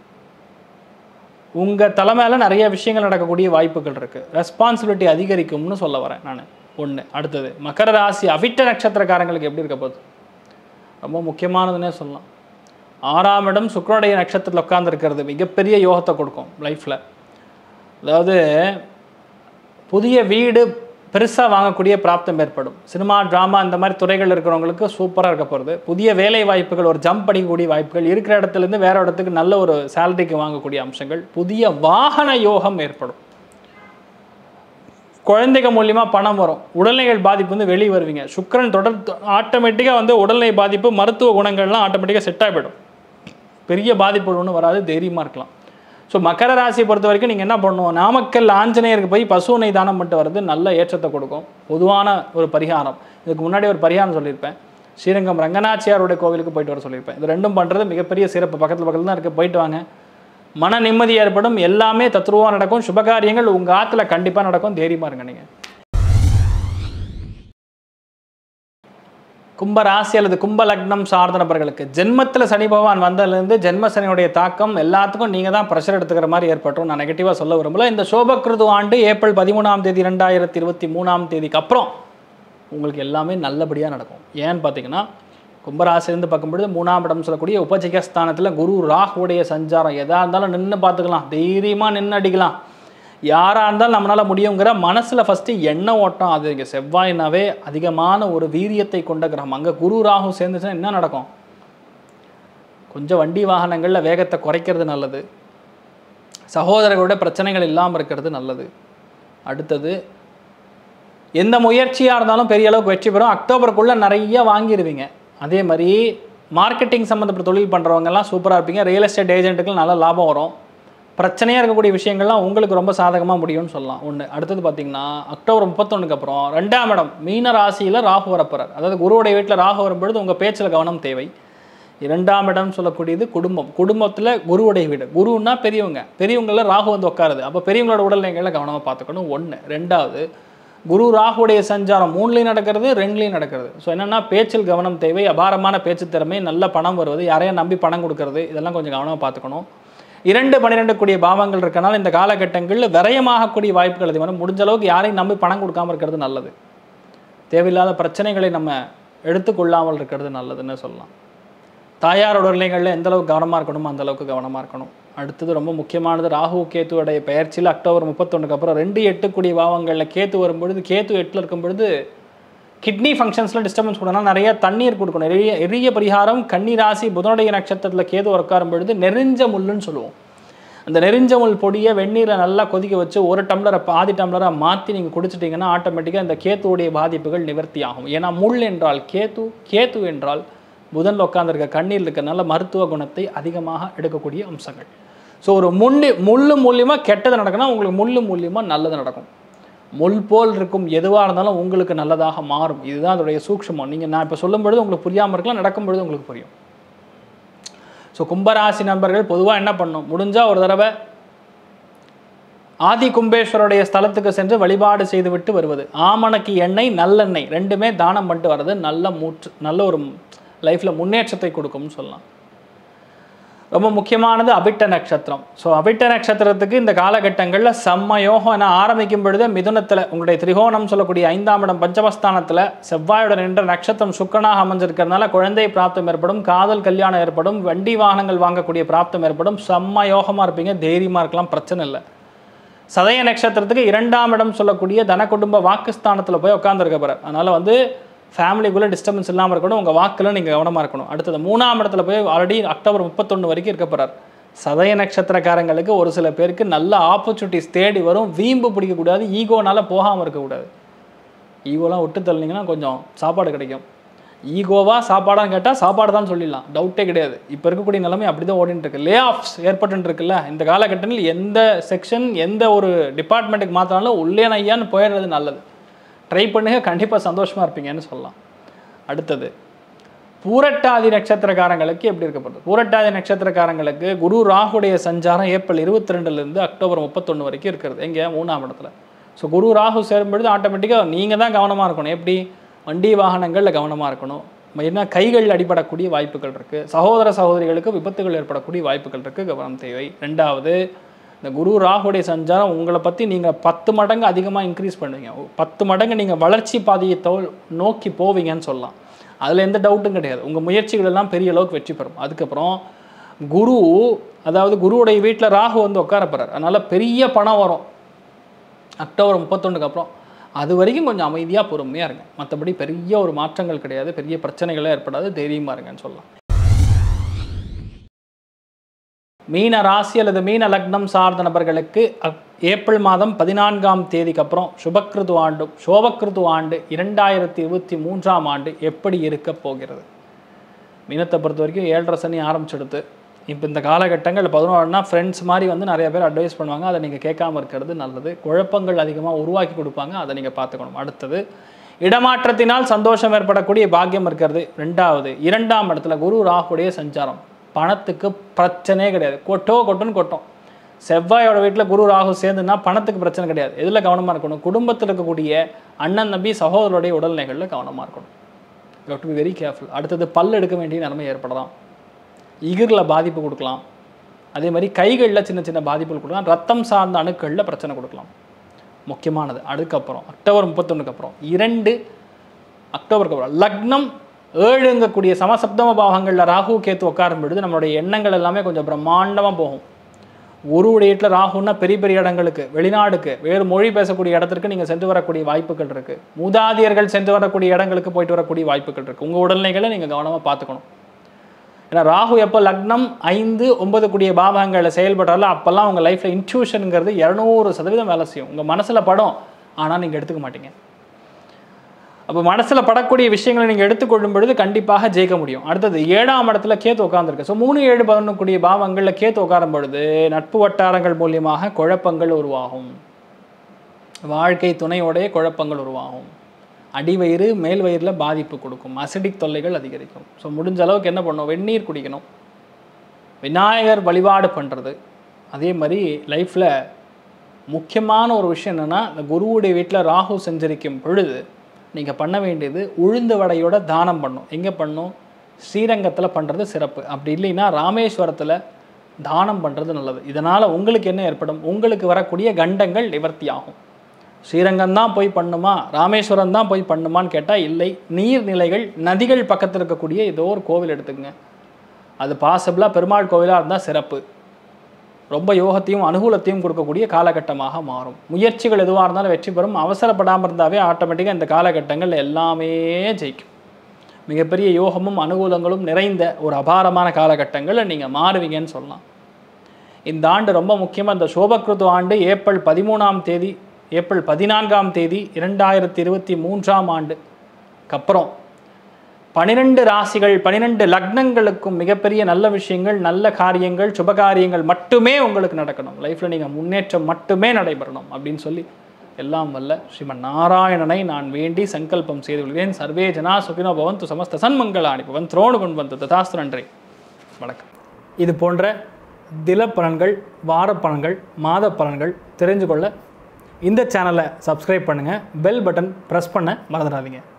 Speaker 1: உங்கள் தலைமையில் நிறைய விஷயங்கள் நடக்கக்கூடிய வாய்ப்புகள் இருக்குது ரெஸ்பான்சிபிலிட்டி அதிகரிக்கும்னு சொல்ல வரேன் நான் ஒன்று அடுத்தது மகர ராசி அவிட்ட நட்சத்திரக்காரங்களுக்கு எப்படி இருக்க போகுது ரொம்ப முக்கியமானதுன்னே சொல்லலாம் ஆறாம் இடம் சுக்கரனுடைய நட்சத்திரத்தில் உட்கார்ந்துருக்கிறது மிகப்பெரிய யோகத்தை கொடுக்கும் லைஃப்பில் அதாவது புதிய வீடு பெருசாக வாங்கக்கூடிய பிராப்தம் ஏற்படும் சினிமா ட்ராமா இந்த மாதிரி துறைகள் இருக்கிறவங்களுக்கு சூப்பராக இருக்க போகிறது புதிய வேலை வாய்ப்புகள் ஒரு ஜம்ப் அடிக்கக்கூடிய வாய்ப்புகள் இருக்கிற இடத்துலேருந்து வேற இடத்துக்கு நல்ல ஒரு சேலரிக்கு வாங்கக்கூடிய அம்சங்கள் புதிய வாகன யோகம் ஏற்படும் குழந்தைங்க மூலியமா பணம் வரும் உடல்நிலைகள் பாதிப்பு வந்து வெளியே வருவீங்க சுக்கிரன் தொடர் ஆட்டோமேட்டிக்காக வந்து உடல்நிலை பாதிப்பு மருத்துவ குணங்கள்லாம் ஆட்டோமேட்டிக்காக செட் ஆகிடும் பெரிய பாதிப்புகள் ஒன்றும் வராது தைரியமாக இருக்கலாம் ஸோ மகர ராசியை பொறுத்த வரைக்கும் நீங்கள் என்ன பண்ணணும் நாமக்கல் ஆஞ்சநேயருக்கு போய் பசுனை தானம் பண்ணிட்டு வர்றது நல்ல ஏற்றத்தை கொடுக்கும் பொதுவான ஒரு பரிகாரம் இதுக்கு முன்னாடி ஒரு பரிகாரம் சொல்லியிருப்பேன் ஸ்ரீரங்கம் ரங்கநாச்சியாருடைய கோவிலுக்கு போயிட்டு வர சொல்லியிருப்பேன் இது ரெண்டும் பண்ணுறது மிகப்பெரிய சிறப்பு பக்கத்தில் பக்கத்தில் தான் இருக்குது போயிட்டு வாங்க மன நிம்மதி ஏற்படும் எல்லாமே தத்ரூவாக நடக்கும் சுபகாரியங்கள் உங்கள் ஆற்றுல கண்டிப்பாக நடக்கும் தைரியமாக இருங்க நீங்கள் கும்ப ராசி அல்லது கும்ப லக்னம் சார்ந்த நபர்களுக்கு ஜென்மத்தில் சனி பகவான் வந்ததுலேருந்து ஜென்ம சனியுடைய தாக்கம் எல்லாத்துக்கும் நீங்கள் தான் ப்ரெஷர் எடுத்துக்கிற மாதிரி ஏற்பட்டும் நான் நெகட்டிவாக சொல்ல விரும்பல இந்த சோபக்கிருது ஆண்டு ஏப்ரல் பதிமூணாம் தேதி ரெண்டாயிரத்தி இருபத்தி மூணாம் தேதிக்கு அப்புறம் உங்களுக்கு எல்லாமே நல்லபடியாக நடக்கும் ஏன்னு பார்த்தீங்கன்னா கும்பராசிலேருந்து பார்க்கும்பொழுது மூணாம் இடம் சொல்லக்கூடிய உபஜிகஸ்தானத்தில் குரு ராகுடைய சஞ்சாரம் எதாக இருந்தாலும் நின்று பார்த்துக்கலாம் தைரியமாக நின்று அடிக்கலாம் யாராக இருந்தாலும் நம்மளால் முடியுங்கிற மனசில் ஃபஸ்ட்டு எண்ணம் ஓட்டம் அது இங்கே செவ்வாயினாவே அதிகமான ஒரு வீரியத்தை கொண்ட கிரகம் அங்கே குரு ராகு சேர்ந்துச்சுன்னா என்ன நடக்கும் கொஞ்சம் வண்டி வாகனங்களில் வேகத்தை குறைக்கிறது நல்லது சகோதரர்களோட பிரச்சனைகள் இல்லாமல் இருக்கிறது நல்லது அடுத்தது எந்த முயற்சியாக இருந்தாலும் பெரிய அளவுக்கு வெற்றி பெறும் அக்டோபருக்குள்ளே நிறைய வாங்கிடுவீங்க அதே மாதிரி மார்க்கெட்டிங் சம்மந்தப்பட்ட தொழில் பண்ணுறவங்கெல்லாம் சூப்பராக இருப்பீங்க ரியல் எஸ்டேட் ஏஜென்ட்டுக்கு நல்ல லாபம் வரும் பிரச்சனையாக இருக்கக்கூடிய விஷயங்கள்லாம் உங்களுக்கு ரொம்ப சாதகமாக முடியும்னு சொல்லலாம் ஒன்று அடுத்தது பார்த்தீங்கன்னா அக்டோபர் முப்பத்தொன்னுக்கு அப்புறம் ரெண்டாம் இடம் மீன ராசியில் ராகு வரப்போறார் அதாவது குருவுடைய வீட்டில் ராகு வரும்பொழுது உங்கள் பேச்சில் கவனம் தேவை இரண்டாம் இடம் சொல்லக்கூடியது குடும்பம் குடும்பத்தில் குருவுடைய வீடு குருன்னா பெரியவங்க பெரியவங்கள ராகு வந்து உட்காருது அப்போ பெரியவங்களோட உடல்நிலைகளை கவனமாக பார்த்துக்கணும் ஒன்று ரெண்டாவது குரு ராகுடைய சஞ்சாரம் மூணுலேயும் நடக்கிறது ரெண்டுலேயும் நடக்கிறது ஸோ என்னென்னா பேச்சில் கவனம் தேவை அபாரமான பேச்சு திறமை நல்ல பணம் வருவது யாரையும் நம்பி பணம் கொடுக்கறது இதெல்லாம் கொஞ்சம் கவனமாக பார்த்துக்கணும் இரண்டு பன்னிரெண்டு கூடிய பாவங்கள் இருக்கனால இந்த காலகட்டங்களில் விரயமாகக்கூடிய வாய்ப்புகள் அதிகமாக முடிஞ்ச அளவுக்கு யாரையும் நம்பி பணம் கொடுக்காம இருக்கிறது நல்லது தேவையில்லாத பிரச்சனைகளை நம்ம எடுத்துக்கொள்ளாமல் இருக்கிறது நல்லதுன்னு சொல்லலாம் தாயாரோட உடல்நிலைகளில் எந்த அளவுக்கு கவனமாக இருக்கணுமோ அந்த அளவுக்கு கவனமாக இருக்கணும் அடுத்தது ரொம்ப முக்கியமானது ராகு கேத்துவோடைய பெயர்ச்சியில் அக்டோபர் முப்பத்தொன்னுக்கு அப்புறம் ரெண்டு எட்டு கூடிய பாவங்களில் கேத்து வரும்பொழுது கேத்து எட்டில் இருக்கும் பொழுது கிட்னி ஃபங்க்ஷன்ஸில் டிஸ்டர்பன்ஸ் கொடுக்கணும் நிறைய தண்ணீர் கொடுக்கணும் எரிய எரிய பரிகாரம் கன்னி ராசி புதனுடைய நட்சத்திரத்தில் கேது உட்காரும் பொழுது நெறிஞ்ச முள்ளுன்னு சொல்லுவோம் அந்த நெறிஞ்ச முள் பொடியை வெந்நீரில் நல்லா கொதிக்க வச்சு ஒரு டம்ளரை பாதி டம்ளரை மாற்றி நீங்கள் குடிச்சிட்டிங்கன்னா ஆட்டோமேட்டிக்காக இந்த கேத்துவுடைய பாதிப்புகள் நிவர்த்தி ஆகும் ஏன்னா முள் என்றால் கேத்து கேத்து என்றால் புதனில் உட்காந்துருக்க கண்ணீர் இருக்க நல்ல மருத்துவ குணத்தை அதிகமாக எடுக்கக்கூடிய அம்சங்கள் ஸோ ஒரு முள்ளு முள்ளு மூலியமாக கெட்டது நடக்குன்னா உங்களுக்கு முள்ளு மூலியமாக நல்லது நடக்கும் முள் போல் இருக்கும் எதுவாக இருந்தாலும் உங்களுக்கு நல்லதாக மாறும் இதுதான் அதோடைய சூக்ஷமம் நீங்கள் நான் இப்போ சொல்லும் பொழுது உங்களுக்கு புரியாமல் இருக்கலாம் நடக்கும் பொழுது உங்களுக்கு புரியும் ஸோ கும்பராசி நண்பர்கள் பொதுவாக என்ன பண்ணும் முடிஞ்சால் ஒரு தடவை ஆதி கும்பேஸ்வருடைய ஸ்தலத்துக்கு சென்று வழிபாடு செய்துவிட்டு வருவது ஆமணக்கு எண்ணெய் நல்லெண்ணெய் ரெண்டுமே தானம் பண்ணிட்டு வர்றது நல்ல மூற்று நல்ல ஒரு லைஃப்பில் முன்னேற்றத்தை கொடுக்கும்னு சொல்லலாம் ரொம்ப முக்கியமானது அபிட்ட நட்சத்திரம் ஸோ அபிட்ட நட்சத்திரத்துக்கு இந்த காலகட்டங்களில் செம்ம யோகம் என ஆரம்பிக்கும் பொழுது மிதுனத்தில் உங்களுடைய திரிகோணம் சொல்லக்கூடிய ஐந்தாம் இடம் பஞ்சமஸ்தானத்தில் செவ்வாயோட நின்ற நட்சத்திரம் சுக்கனாக அமைஞ்சிருக்கிறதுனால குழந்தை பிராப்தம் ஏற்படும் காதல் கல்யாணம் ஏற்படும் வண்டி வாகனங்கள் வாங்கக்கூடிய பிராப்தம் ஏற்படும் செம்ம யோகமாக இருப்பீங்க தைரியமாக இருக்கலாம் பிரச்சனை இல்லை சதய நட்சத்திரத்துக்கு இரண்டாம் இடம் சொல்லக்கூடிய தன குடும்ப வாக்குஸ்தானத்தில் போய் உட்காந்துருக்க போகிறார் அதனால் வந்து ஃபேமிலிக்குள்ளே டிஸ்டர்பன்ஸ் இல்லாமல் இருக்கணும் உங்கள் வாக்கில் நீங்கள் கவனமாக இருக்கணும் அடுத்தது மூணாம் இடத்துல போய் ஆல்ரெடி அக்டோபர் முப்பத்தொன்று வரைக்கும் இருக்க போகிறார் சதய நட்சத்திரக்காரங்களுக்கு ஒரு சில பேருக்கு நல்ல ஆப்பர்ச்சுனிட்டிஸ் தேடி வரும் வீம்பு பிடிக்கக்கூடாது ஈகோனால போகாமல் இருக்கக்கூடாது ஈகோலாம் விட்டு தள்ளினீங்கன்னா கொஞ்சம் சாப்பாடு கிடைக்கும் ஈகோவா சாப்பாடான்னு கேட்டால் சாப்பாடு தான் சொல்லிடலாம் டவுட்டே கிடையாது இப்போ இருக்கக்கூடிய நிலைமை அப்படி தான் ஓடிட்டு இருக்கு லே ஆஃப்ஸ் ஏற்பட்டு இருக்குல்ல இந்த காலகட்டத்தில் எந்த செக்ஷன் எந்த ஒரு டிபார்ட்மெண்ட்டுக்கு மாற்றினாலும் உள்ளே ஐயான்னு போயிடுறது நல்லது ட்ரை பண்ணுங்க கண்டிப்பாக சந்தோஷமாக இருப்பீங்கன்னு சொல்லலாம் அடுத்தது பூரட்டாதி நட்சத்திரக்காரங்களுக்கு எப்படி இருக்கப்படுது பூரட்டாதி நட்சத்திரக்காரங்களுக்கு குரு ராகுடைய சஞ்சாரம் ஏப்ரல் இருபத்தி ரெண்டுலேருந்து அக்டோபர் முப்பத்தொன்று வரைக்கும் இருக்கிறது எங்கே மூணாம் இடத்துல ஸோ குரு ராகு சேரும்பொழுது ஆட்டோமேட்டிக்காக நீங்கள் தான் கவனமாக இருக்கணும் எப்படி வண்டி வாகனங்களில் கவனமாக இருக்கணும் என்ன கைகள் அடிபடக்கூடிய வாய்ப்புகள் இருக்குது சகோதர சகோதரிகளுக்கு விபத்துகள் ஏற்படக்கூடிய வாய்ப்புகள் இருக்குது கவனம் தேவை ரெண்டாவது இந்த குரு ராகுடைய சஞ்சாரம் உங்களை பற்றி நீங்கள் பத்து மடங்கு அதிகமாக இன்க்ரீஸ் பண்ணுவீங்க பத்து மடங்கு நீங்கள் வளர்ச்சி பாதையை தோ- நோக்கி போவீங்கன்னு சொல்லலாம் அதில் எந்த டவுட்டும் கிடையாது உங்கள் முயற்சிகள் எல்லாம் பெரிய அளவுக்கு வெற்றி பெறும் அதுக்கப்புறம் குரு அதாவது குருவுடைய வீட்டில் ராகு வந்து உட்கார போகிறார் அதனால் பெரிய பணம் வரும் அக்டோபர் முப்பத்தொன்றுக்கு அப்புறம் அது வரைக்கும் கொஞ்சம் அமைதியாக பொறுமையாக இருங்க மற்றபடி பெரிய ஒரு மாற்றங்கள் கிடையாது பெரிய பிரச்சனைகளே ஏற்படாது தைரியமாக இருங்கன்னு சொல்லலாம் மீன ராசி அல்லது மீன லக்னம் சார்ந்த நபர்களுக்கு அக்- ஏப்ரல் மாதம் பதினான்காம் தேதிக்கு அப்புறம் சுபக்கிருது ஆண்டு சோபக்கிருது ஆண்டு இரண்டாயிரத்தி இருபத்தி மூன்றாம் ஆண்டு எப்படி இருக்க போகிறது மீனத்தை பொறுத்த வரைக்கும் ஏழரை சனி ஆரம்பிச்செடுத்து இப்போ இந்த காலகட்டங்கள் பதினோருனா ஃப்ரெண்ட்ஸ் மாதிரி வந்து நிறைய பேர் அட்வைஸ் பண்ணுவாங்க அதை நீங்கள் கேட்காம இருக்கிறது நல்லது குழப்பங்கள் அதிகமாக உருவாக்கி கொடுப்பாங்க அதை நீங்கள் பார்த்துக்கணும் அடுத்தது இடமாற்றத்தினால் சந்தோஷம் ஏற்படக்கூடிய பாக்கியம் இருக்கிறது ரெண்டாவது இரண்டாம் இடத்துல குரு ராகுடைய சஞ்சாரம் பணத்துக்கு பிரச்சனையே கிடையாது கொட்டோ கொட்டுன்னு கொட்டும் செவ்வாயோட வீட்டில் குரு ராகு சேர்ந்துன்னா பணத்துக்கு பிரச்சனை கிடையாது எதில் கவனமாக இருக்கணும் குடும்பத்தில் இருக்கக்கூடிய அண்ணன் தம்பி சகோதரருடைய உடல்நிலைகளில் கவனமாக இருக்கணும் you to be very careful அடுத்தது பல் எடுக்க வேண்டிய நிலைமை ஏற்படலாம் இகிரில் பாதிப்பு கொடுக்கலாம் அதே மாதிரி கைகளில் சின்ன சின்ன பாதிப்புகள் கொடுக்கலாம் ரத்தம் சார்ந்த அணுக்களில் பிரச்சனை கொடுக்கலாம் முக்கியமானது அதுக்கப்புறம் அக்டோபர் முப்பத்தொன்றுக்கு அப்புறம் இரண்டு அக்டோபருக்கு அப்புறம் லக்னம் ஏழுங்கக்கூடிய சமசப்தம பாவங்களில் ராகு கேத்து உட்காரும் பொழுது நம்மளுடைய எண்ணங்கள் எல்லாமே கொஞ்சம் பிரம்மாண்டமாக போகும் ஒரு வீட்டில் ராகுன்னா பெரிய பெரிய இடங்களுக்கு வெளிநாடுக்கு வேறு மொழி பேசக்கூடிய இடத்திற்கு நீங்கள் சென்று வரக்கூடிய வாய்ப்புகள் இருக்குது மூதாதையர்கள் சென்று வரக்கூடிய இடங்களுக்கு போயிட்டு வரக்கூடிய வாய்ப்புகள் இருக்குது உங்கள் உடல்நிலைகளை நீங்கள் கவனமாக பார்த்துக்கணும் ஏன்னா ராகு எப்போ லக்னம் ஐந்து ஒன்பது கூடிய பாவங்களில் செயல்படுறால அப்போல்லாம் உங்கள் லைஃப்பில் இன்ட்யூஷனுங்கிறது இரநூறு சதவீதம் வேலை செய்யும் உங்கள் மனசில் படம் ஆனால் நீங்கள் எடுத்துக்க மாட்டீங்க அப்போ மனசில் படக்கூடிய விஷயங்களை நீங்கள் எடுத்துக்கொள்ளும் பொழுது கண்டிப்பாக ஜெயிக்க முடியும் அடுத்தது ஏழாம் இடத்துல கேத்து உட்காந்துருக்கு ஸோ மூணு ஏழு பதினொன்று கூடிய பாவங்களில் கேத்து உட்காரும் பொழுது நட்பு வட்டாரங்கள் மூலியமாக குழப்பங்கள் உருவாகும் வாழ்க்கை துணையோடைய குழப்பங்கள் உருவாகும் அடிவயிறு மேல் வயிறில் பாதிப்பு கொடுக்கும் அசிடிக் தொல்லைகள் அதிகரிக்கும் ஸோ முடிஞ்ச அளவுக்கு என்ன பண்ணணும் வெந்நீர் குடிக்கணும் விநாயகர் வழிபாடு பண்ணுறது அதே மாதிரி லைஃப்பில் முக்கியமான ஒரு விஷயம் என்னென்னா இந்த குருவுடைய வீட்டில் ராகு செஞ்சரிக்கும் பொழுது நீங்கள் பண்ண வேண்டியது உளுந்து வடையோட தானம் பண்ணும் எங்கே பண்ணும் ஸ்ரீரங்கத்தில் பண்ணுறது சிறப்பு அப்படி இல்லைன்னா ராமேஸ்வரத்தில் தானம் பண்ணுறது நல்லது இதனால் உங்களுக்கு என்ன ஏற்படும் உங்களுக்கு வரக்கூடிய கண்டங்கள் நிவர்த்தி ஆகும் ஸ்ரீரங்கம் தான் போய் பண்ணுமா ராமேஸ்வரம் தான் போய் பண்ணுமான்னு கேட்டால் இல்லை நீர்நிலைகள் நதிகள் பக்கத்தில் இருக்கக்கூடிய ஏதோ ஒரு கோவில் எடுத்துக்கங்க அது பாசிபிளாக பெருமாள் கோவிலாக இருந்தால் சிறப்பு ரொம்ப யோகத்தையும் அனுகூலத்தையும் கொடுக்கக்கூடிய காலகட்டமாக மாறும் முயற்சிகள் எதுவாக இருந்தாலும் வெற்றி பெறும் அவசரப்படாமல் இருந்தாவே ஆட்டோமேட்டிக்காக இந்த காலகட்டங்கள் எல்லாமே ஜெயிக்கும் மிகப்பெரிய யோகமும் அனுகூலங்களும் நிறைந்த ஒரு அபாரமான காலகட்டங்களில் நீங்கள் மாறுவீங்கன்னு சொல்லலாம் இந்த ஆண்டு ரொம்ப முக்கியமாக இந்த சோபக்கிருது ஆண்டு ஏப்ரல் பதிமூணாம் தேதி ஏப்ரல் பதினான்காம் தேதி இரண்டாயிரத்தி இருபத்தி மூன்றாம் ஆண்டுக்கு அப்புறம் பனிரெண்டு ராசிகள் பனிரெண்டு லக்னங்களுக்கும் மிகப்பெரிய நல்ல விஷயங்கள் நல்ல காரியங்கள் சுபகாரியங்கள் மட்டுமே உங்களுக்கு நடக்கணும் லைஃப்பில் நீங்கள் முன்னேற்றம் மட்டுமே நடைபெறணும் அப்படின்னு சொல்லி எல்லாம் வல்ல ஸ்ரீமன் நாராயணனை நான் வேண்டி சங்கல்பம் செய்து கொள்கிறேன் சர்வே ஜனா சுகினோ பவந்து சமஸ்த சன்மங்களாணி பவன் துரோணு கொண்டு வந்து ததாஸ்து நன்றி வணக்கம் இது போன்ற தில பலன்கள் வார பலன்கள் மாத பலன்கள் தெரிஞ்சு கொள்ள இந்த சேனலை சப்ஸ்கிரைப் பண்ணுங்கள் பெல் பட்டன் ப்ரெஸ் பண்ண மறந்துடாதீங்க